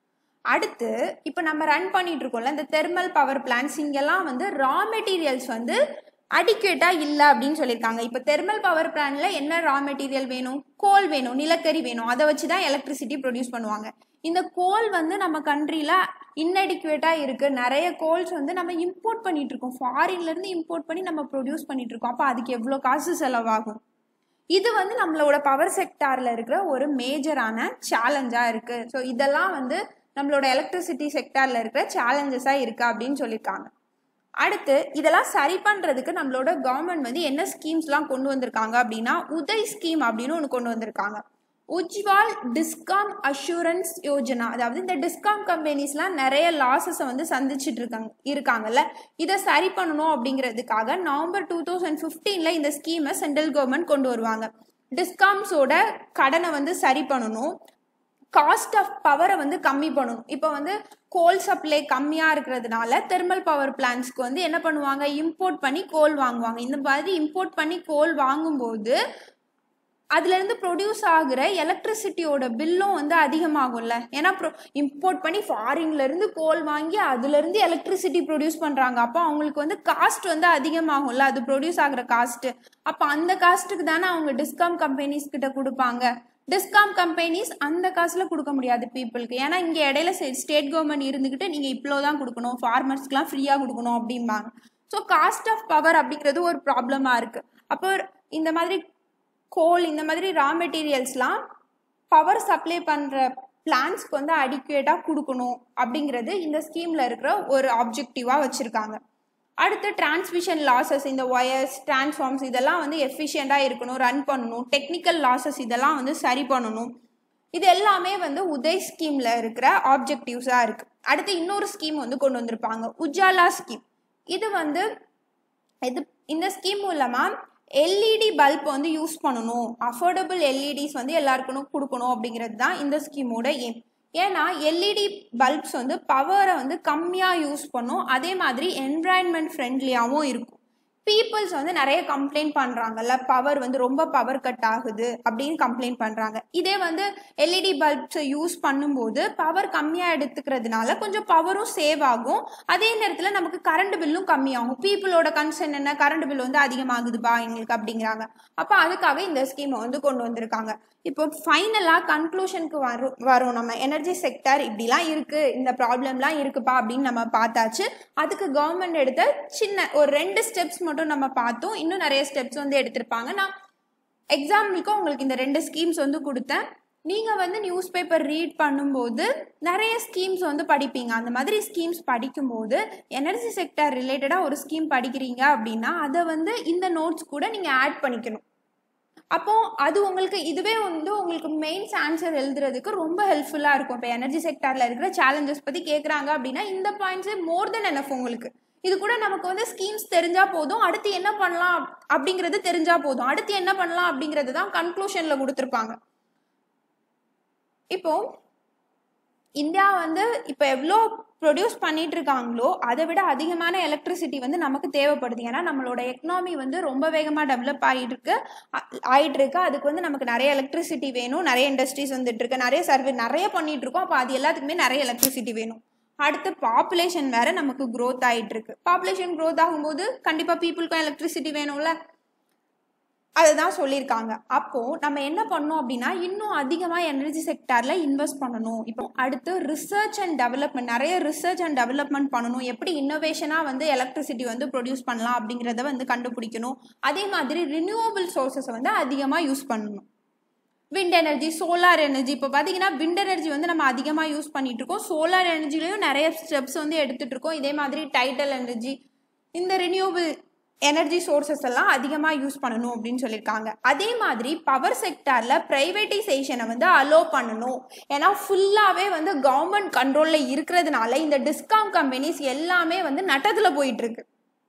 அடுத்து இப்போ நம்ம ரன் பண்ணிட்டு இருக்கோம்ல இந்த தெர்மல் பவர் பிளான்ஸ் இங்கெல்லாம் வந்து ரா மெட்டீரியல்ஸ் வந்து அடிக்குவேட்டாக இல்லை அப்படின்னு சொல்லியிருக்காங்க இப்போ தெர்மல் பவர் பிளான்ல என்ன ரா மெட்டீரியல் வேணும் கோல் வேணும் நிலக்கரி வேணும் அதை வச்சு தான் எலக்ட்ரிசிட்டி ப்ரொடியூஸ் பண்ணுவாங்க இந்த கோல் வந்து நம்ம கண்ட்ரியில் இன்னடிக்குவேட்டாக இருக்குது நிறைய கோல்ஸ் வந்து நம்ம இம்போர்ட் பண்ணிட்டு இருக்கோம் ஃபாரின்லேருந்து இம்போர்ட் பண்ணி நம்ம ப்ரொடியூஸ் பண்ணிட்டு இருக்கோம் அப்போ அதுக்கு எவ்வளோ காசு செலவாகும் இது வந்து நம்மளோட பவர் செக்டாரில் இருக்கிற ஒரு மேஜரான சேலஞ்சாக இருக்குது ஸோ இதெல்லாம் வந்து நம்மளோட எலக்ட்ரிசிட்டி செக்டாரில் இருக்கிற சேலஞ்சஸாக இருக்குது அப்படின்னு சொல்லியிருக்காங்க அடுத்து இதெல்லாம் சரி பண்ணுறதுக்கு நம்மளோட கவர்மெண்ட் வந்து என்ன ஸ்கீம்ஸ்லாம் கொண்டு வந்திருக்காங்க அப்படின்னா உதய் ஸ்கீம் அப்படின்னு ஒன்று கொண்டு வந்திருக்காங்க உஜ்வால் டிஸ்காம் அஷூரன்ஸ் யோஜனா அதாவது இந்த டிஸ்காம் கம்பெனிஸ்லாம் நிறைய லாஸஸை வந்து சந்திச்சுட்டு இருக்காங்க இருக்காங்கல்ல இதை சரி பண்ணணும் அப்படிங்கிறதுக்காக நவம்பர் டூ தௌசண்ட் ஃபிஃப்டீனில் இந்த ஸ்கீமை சென்ட்ரல் கவர்மெண்ட் கொண்டு வருவாங்க டிஸ்காம்ஸோட கடனை வந்து சரி பண்ணணும் காஸ்ட் ஆஃப் பவரை வந்து கம்மி பண்ணணும் இப்போ வந்து கோல் சப்ளை கம்மியாக இருக்கிறதுனால தெர்மல் பவர் பிளான்ஸ்க்கு வந்து என்ன பண்ணுவாங்க இம்போர்ட் பண்ணி கோல் வாங்குவாங்க இந்த மாதிரி இம்போர்ட் பண்ணி கோல் வாங்கும்போது அதுலேருந்து ப்ரொடியூஸ் ஆகுற எலக்ட்ரிசிட்டியோட பில்லும் வந்து அதிகமாகும்ல ஏன்னா ப்ரொ இம்போர்ட் பண்ணி ஃபாரின்லேருந்து கோல் வாங்கி அதுலேருந்து எலக்ட்ரிசிட்டி ப்ரொடியூஸ் பண்ணுறாங்க அப்போ அவங்களுக்கு வந்து காஸ்ட் வந்து அதிகமாகும்ல அது ப்ரொடியூஸ் ஆகுற காஸ்ட்டு அப்போ அந்த காஸ்ட்டுக்கு தானே அவங்க டிஸ்காம் கம்பெனிஸ் கிட்ட கொடுப்பாங்க டிஸ்காம் கம்பெனிஸ் அந்த காசில் கொடுக்க முடியாது பீப்புளுக்கு ஏன்னா இங்கே இடையில ஸ்டேட் கவர்மெண்ட் இருந்துக்கிட்டு நீங்கள் இவ்வளோ தான் கொடுக்கணும் ஃபார்மர்ஸ்க்குலாம் ஃப்ரீயாக கொடுக்கணும் அப்படிம்பாங்க ஸோ காஸ்ட் ஆஃப் பவர் அப்படிங்கிறது ஒரு ப்ராப்ளமாக இருக்குது அப்போ இந்த மாதிரி கோல் இந்த மாதிரி ரா மெட்டீரியல்ஸ்லாம் பவர் சப்ளை பண்ணுற பிளான்ஸ்க்கு வந்து அடிக்குவேட்டாக கொடுக்கணும் அப்படிங்கிறது இந்த ஸ்கீமில் இருக்கிற ஒரு ஆப்ஜெக்டிவாக வச்சுருக்காங்க அடுத்து டிரான்ஸ்மிஷன் லாசஸ் இந்த ஒயர்ஸ் டிரான்ஸ்ஃபார்ம்ஸ் இதெல்லாம் வந்து எஃபிஷியண்ட்டாக இருக்கணும் ரன் பண்ணணும் டெக்னிக்கல் லாசஸ் இதெல்லாம் வந்து சரி பண்ணணும் இது எல்லாமே வந்து உதய் ஸ்கீமில் இருக்கிற ஆப்ஜெக்டிவ்ஸாக இருக்குது அடுத்து இன்னொரு ஸ்கீம் வந்து கொண்டு வந்திருப்பாங்க உஜாலா ஸ்கீம் இது வந்து இது இந்த ஸ்கீம் மூலமாக எல்இடி பல்ப் வந்து யூஸ் பண்ணணும் அஃபோர்டபுள் எல்இடிஸ் வந்து எல்லாருக்கும் கொடுக்கணும் அப்படிங்கிறது தான் இந்த ஸ்கீமோட எய்ம் ஏன்னா எல்இடி பல்ப்ஸ் வந்து பவரை வந்து கம்மியாக யூஸ் பண்ணும் அதே மாதிரி என்விரான்மெண்ட் ஃப்ரெண்ட்லியாகவும் இருக்கும் பீப்புள்ஸ் வந்து நிறைய கம்ப்ளைண்ட் பண்ணுறாங்கல்ல பவர் வந்து ரொம்ப பவர் கட் ஆகுது அப்படின்னு கம்ப்ளைண்ட் பண்ணுறாங்க இதே வந்து எல்இடி பல்ப்ஸை யூஸ் பண்ணும்போது பவர் கம்மியாக எடுத்துக்கிறதுனால கொஞ்சம் பவரும் சேவ் ஆகும் அதே நேரத்தில் நமக்கு கரண்ட் பில்லும் கம்மியாகும் பீப்புளோட கன்சர்ன் என்ன கரண்ட் பில் வந்து அதிகமாகுதுப்பா எங்களுக்கு அப்படிங்கிறாங்க அப்போ அதுக்காக இந்த ஸ்கீமை வந்து கொண்டு வந்திருக்காங்க இப்போ ஃபைனலாக கன்க்ளூஷனுக்கு வரும் வரும் நம்ம எனர்ஜி செக்டர் இப்படிலாம் இருக்குது இந்த ப்ராப்ளம்லாம் இருக்குப்பா அப்படின்னு நம்ம பார்த்தாச்சு அதுக்கு கவர்மெண்ட் எடுத்த சின்ன ஒரு ரெண்டு ஸ்டெப்ஸ் மட்டும் நம்ம பார்த்தோம் இன்னும் நிறைய ஸ்டெப்ஸ் வந்து எடுத்திருப்பாங்க நான் எக்ஸாம்பிளுக்கு உங்களுக்கு இந்த ரெண்டு ஸ்கீம்ஸ் வந்து கொடுத்தேன் நீங்கள் வந்து நியூஸ் பேப்பர் ரீட் பண்ணும்போது நிறைய ஸ்கீம்ஸ் வந்து படிப்பீங்க அந்த மாதிரி ஸ்கீம்ஸ் படிக்கும்போது எனர்ஜி செக்டர் ரிலேட்டடாக ஒரு ஸ்கீம் படிக்கிறீங்க அப்படின்னா அதை வந்து இந்த நோட்ஸ் கூட நீங்கள் ஆட் பண்ணிக்கணும் அப்போ அது உங்களுக்கு இதுவே வந்து உங்களுக்கு மெயின்ஸ் ஆன்சர் எழுதுறதுக்கு ரொம்ப ஹெல்ப்ஃபுல்லாக இருக்கும் இப்போ எனர்ஜி செக்டாரில் இருக்கிற சேலஞ்சஸ் பற்றி கேட்குறாங்க அப்படின்னா இந்த பாயிண்ட்ஸே மோர் தென் எனஃப் உங்களுக்கு இது கூட நமக்கு வந்து ஸ்கீம்ஸ் தெரிஞ்சா போதும் அடுத்து என்ன பண்ணலாம் அப்படிங்கிறது தெரிஞ்சா போதும் அடுத்து என்ன பண்ணலாம் அப்படிங்கிறது தான் கன்க்ளூஷனில் கொடுத்துருப்பாங்க இப்போ இந்தியா வந்து இப்போ எவ்வளோ ப்ரொடியூஸ் பண்ணிட்டு இருக்காங்களோ அதை விட அதிகமான எலக்ட்ரிசிட்டி வந்து நமக்கு தேவைப்படுது ஏன்னா நம்மளோட எக்கனாமி வந்து ரொம்ப வேகமாக டெவலப் ஆகிட்டு இருக்கு ஆகிட்டு இருக்கு அதுக்கு வந்து நமக்கு நிறைய எலக்ட்ரிசிட்டி வேணும் நிறைய இண்டஸ்ட்ரீஸ் வந்துட்டு இருக்கு நிறைய சர்வே நிறைய பண்ணிட்டு இருக்கோம் அப்போ அது எல்லாத்துக்குமே நிறைய எலக்ட்ரிசிட்டி வேணும் அடுத்து பாப்புலேஷன் வேற நமக்கு க்ரோத் ஆகிட்டு இருக்கு பாப்புலேஷன் க்ரோத் ஆகும்போது கண்டிப்பாக பீப்புளுக்கும் எலக்ட்ரிசிட்டி வேணும்ல அதுதான் சொல்லியிருக்காங்க அப்போ நம்ம என்ன பண்ணோம் அப்படின்னா இன்னும் அதிகமாக எனர்ஜி செக்டார்ல இன்வெஸ்ட் பண்ணணும் இப்போ அடுத்து ரிசர்ச் அண்ட் டெவலப்மெண்ட் நிறைய ரிசர்ச் அண்ட் டெவலப்மெண்ட் பண்ணணும் எப்படி இன்னோவேஷனாக வந்து எலக்ட்ரிசிட்டி வந்து ப்ரொடியூஸ் பண்ணலாம் அப்படிங்கிறத வந்து கண்டுபிடிக்கணும் அதே மாதிரி ரினியூவபிள் சோர்சஸை வந்து அதிகமாக யூஸ் பண்ணணும் விண்ட் எனர்ஜி சோலார் எனர்ஜி இப்போ பார்த்தீங்கன்னா விண்ட் எனர்ஜி வந்து நம்ம அதிகமாக யூஸ் பண்ணிட்டு இருக்கோம் சோலார் எனர்ஜிலையும் நிறைய ஸ்டெப்ஸ் வந்து எடுத்துட்டு இருக்கோம் இதே மாதிரி டைட்டல் எனர்ஜி இந்த ரினியூவபிள் எனர்ஜி சோர்சஸ் எல்லாம் அதிகமாக யூஸ் பண்ணணும் அப்படின்னு சொல்லியிருக்காங்க அதே மாதிரி பவர் செக்டாரில் ப்ரைவேட்டைசேஷனை வந்து அலோ பண்ணணும் ஏன்னா ஃபுல்லாகவே வந்து கவர்மெண்ட் கண்ட்ரோலில் இருக்கிறதுனால இந்த டிஸ்காம் கம்பெனிஸ் எல்லாமே வந்து நட்டத்தில் போயிட்டுருக்கு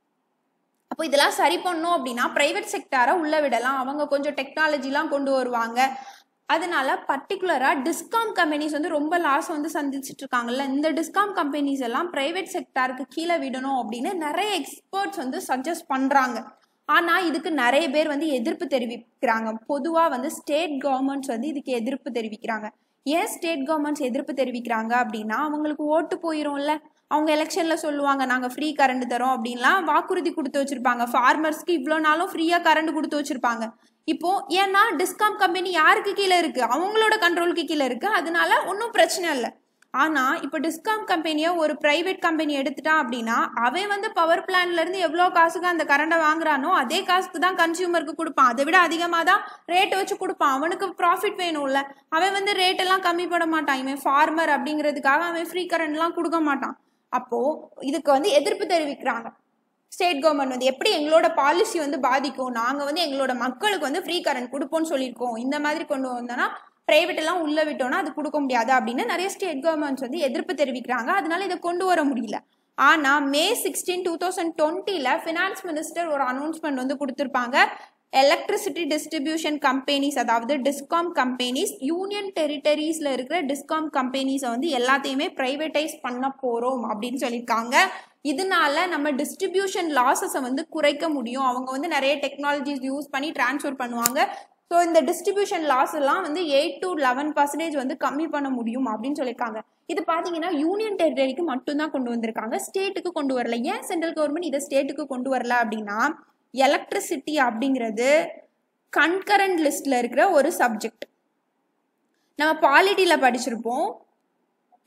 அப்போ இதெல்லாம் சரி பண்ணோம் அப்படின்னா ப்ரைவேட் செக்டாரை உள்ள விடலாம் அவங்க கொஞ்சம் டெக்னாலஜிலாம் கொண்டு வருவாங்க அதனால பர்டிகுலராக டிஸ்காம் கம்பெனிஸ் வந்து ரொம்ப லாஸ் வந்து சந்திச்சுட்டு இருக்காங்கல்ல இந்த டிஸ்காம் கம்பெனிஸ் எல்லாம் ப்ரைவேட் செக்டாருக்கு கீழே விடணும் அப்படின்னு நிறைய எக்ஸ்பர்ட்ஸ் வந்து சஜஸ்ட் பண்ணுறாங்க ஆனால் இதுக்கு நிறைய பேர் வந்து எதிர்ப்பு தெரிவிக்கிறாங்க பொதுவாக வந்து ஸ்டேட் கவர்மெண்ட்ஸ் வந்து இதுக்கு எதிர்ப்பு தெரிவிக்கிறாங்க ஏன் ஸ்டேட் கவர்மெண்ட்ஸ் எதிர்ப்பு தெரிவிக்கிறாங்க அப்படின்னா அவங்களுக்கு ஓட்டு போயிரும்ல அவங்க எலெக்ஷனில் சொல்லுவாங்க நாங்கள் ஃப்ரீ கரண்ட் தரோம் அப்படின்லாம் வாக்குறுதி கொடுத்து வச்சுருப்பாங்க ஃபார்மர்ஸ்க்கு இவ்வளோ நாளும் ஃப்ரீயாக கரண்ட் கொடுத்து வச்சுருப்பாங்க இப்போ ஏன்னா டிஸ்காம் கம்பெனி யாருக்கு கீழே இருக்கு அவங்களோட கண்ட்ரோலுக்கு கீழே இருக்கு அதனால ஒன்றும் பிரச்சனை இல்லை ஆனால் இப்போ டிஸ்காம் கம்பெனியை ஒரு ப்ரைவேட் கம்பெனி எடுத்துட்டான் அப்படின்னா அவன் வந்து பவர் பிளான்ல இருந்து எவ்வளோ காசுக்கு அந்த கரண்டை வாங்குறானோ அதே காசுக்கு தான் கன்சியூமருக்கு கொடுப்பான் அதை விட அதிகமாக தான் ரேட் வச்சு கொடுப்பான் அவனுக்கு ப்ராஃபிட் வேணும்ல அவன் வந்து ரேட் எல்லாம் கம்மி பண்ண மாட்டான் இவன் ஃபார்மர் அப்படிங்கிறதுக்காக அவன் ஃப்ரீ கரண்ட்லாம் கொடுக்க மாட்டான் அப்போ இதுக்கு வந்து எதிர்ப்பு தெரிவிக்கிறாங்க ஸ்டேட் கவர்மெண்ட் வந்து எப்படி எங்களோட பாலிசி வந்து பாதிக்கும் நாங்கள் வந்து எங்களோட மக்களுக்கு வந்து ஃப்ரீ கரண்ட் கொடுப்போம்னு சொல்லியிருக்கோம் இந்த மாதிரி கொண்டு வந்தோன்னா ப்ரைவேட் எல்லாம் உள்ள விட்டோம்னா அது கொடுக்க முடியாது அப்படின்னு நிறைய ஸ்டேட் கவர்மெண்ட்ஸ் வந்து எதிர்ப்பு தெரிவிக்கிறாங்க அதனால இதை கொண்டு வர முடியல ஆனால் மே சிக்ஸ்டீன் டூ தௌசண்ட் டுவெண்ட்டியில் ஃபினான்ஸ் மினிஸ்டர் ஒரு அனௌன்ஸ்மெண்ட் வந்து கொடுத்துருப்பாங்க எலக்ட்ரிசிட்டி டிஸ்ட்ரிபியூஷன் கம்பெனிஸ் அதாவது டிஸ்காம் கம்பெனிஸ் யூனியன் டெரிட்டரிஸில் இருக்கிற டிஸ்காம் கம்பெனிஸை வந்து எல்லாத்தையுமே ப்ரைவேட்டைஸ் பண்ண போகிறோம் அப்படின்னு சொல்லியிருக்காங்க இதனால நம்ம டிஸ்ட்ரிபியூஷன் லாஸஸை வந்து குறைக்க முடியும் அவங்க வந்து நிறைய டெக்னாலஜிஸ் யூஸ் பண்ணி டிரான்ஸ்ஃபர் பண்ணுவாங்க ஸோ இந்த டிஸ்ட்ரிபியூஷன் லாஸ் எல்லாம் வந்து எயிட் டு லெவன் பர்சன்டேஜ் வந்து கம்மி பண்ண முடியும் அப்படின்னு சொல்லியிருக்காங்க இது பார்த்தீங்கன்னா யூனியன் டெரிட்டரிக்கு மட்டும்தான் கொண்டு வந்திருக்காங்க ஸ்டேட்டுக்கு கொண்டு வரல ஏன் சென்ட்ரல் கவர்மெண்ட் இதை ஸ்டேட்டுக்கு கொண்டு வரல அப்படின்னா எலக்ட்ரிசிட்டி அப்படிங்கிறது கன்கரண்ட் லிஸ்ட்ல இருக்கிற ஒரு சப்ஜெக்ட் நம்ம பாலிட்டியில் படிச்சிருப்போம்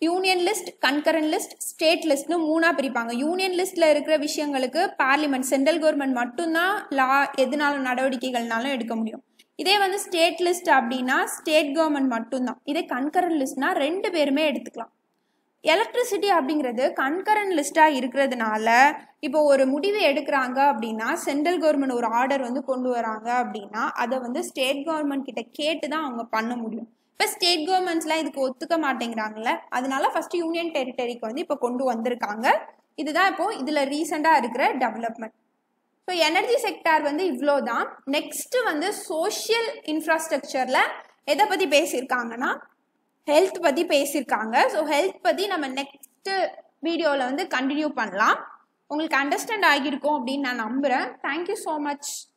union list concurrent list state லிஸ்ட்னு மூணாக பிரிப்பாங்க யூனியன் லிஸ்ட்டில் இருக்கிற விஷயங்களுக்கு பார்லிமெண்ட் சென்ட்ரல் கவர்மெண்ட் மட்டும்தான் லா எதுனாலும் நடவடிக்கைகள்னாலும் எடுக்க முடியும் இதே வந்து ஸ்டேட் லிஸ்ட் அப்படின்னா ஸ்டேட் கவர்மெண்ட் மட்டும்தான் இதே கன்கரண்ட் லிஸ்ட்னா ரெண்டு பேருமே எடுத்துக்கலாம் எலக்ட்ரிசிட்டி அப்படிங்கிறது கன்கரண்ட் லிஸ்ட்டாக இருக்கிறதுனால இப்போ ஒரு முடிவு எடுக்கிறாங்க அப்படின்னா சென்ட்ரல் கவர்மெண்ட் ஒரு ஆர்டர் வந்து கொண்டு வராங்க அப்படின்னா அதை வந்து ஸ்டேட் கவர்மெண்ட் கிட்ட கேட்டு தான் அவங்க பண்ண முடியும் இப்போ ஸ்டேட் கவர்மெண்ட்ஸ்லாம் இதுக்கு ஒத்துக்க மாட்டேங்கிறாங்கல்ல அதனால ஃபர்ஸ்ட் யூனியன் டெரிட்டரிக்கு வந்து இப்போ கொண்டு வந்திருக்காங்க இதுதான் இப்போ இதில் ரீசெண்டாக இருக்கிற டெவலப்மெண்ட் ஸோ எனர்ஜி செக்டார் வந்து இவ்வளோ தான் நெக்ஸ்ட் வந்து சோஷியல் இன்ஃப்ராஸ்ட்ரக்சரில் எதை பற்றி பேசியிருக்காங்கன்னா ஹெல்த் பற்றி பேசியிருக்காங்க ஸோ ஹெல்த் பற்றி நம்ம நெக்ஸ்ட்டு வீடியோவில் வந்து கண்டினியூ பண்ணலாம் உங்களுக்கு அண்டர்ஸ்டாண்ட் ஆகியிருக்கும் அப்படின்னு நான் நம்புகிறேன் தேங்க்யூ ஸோ மச்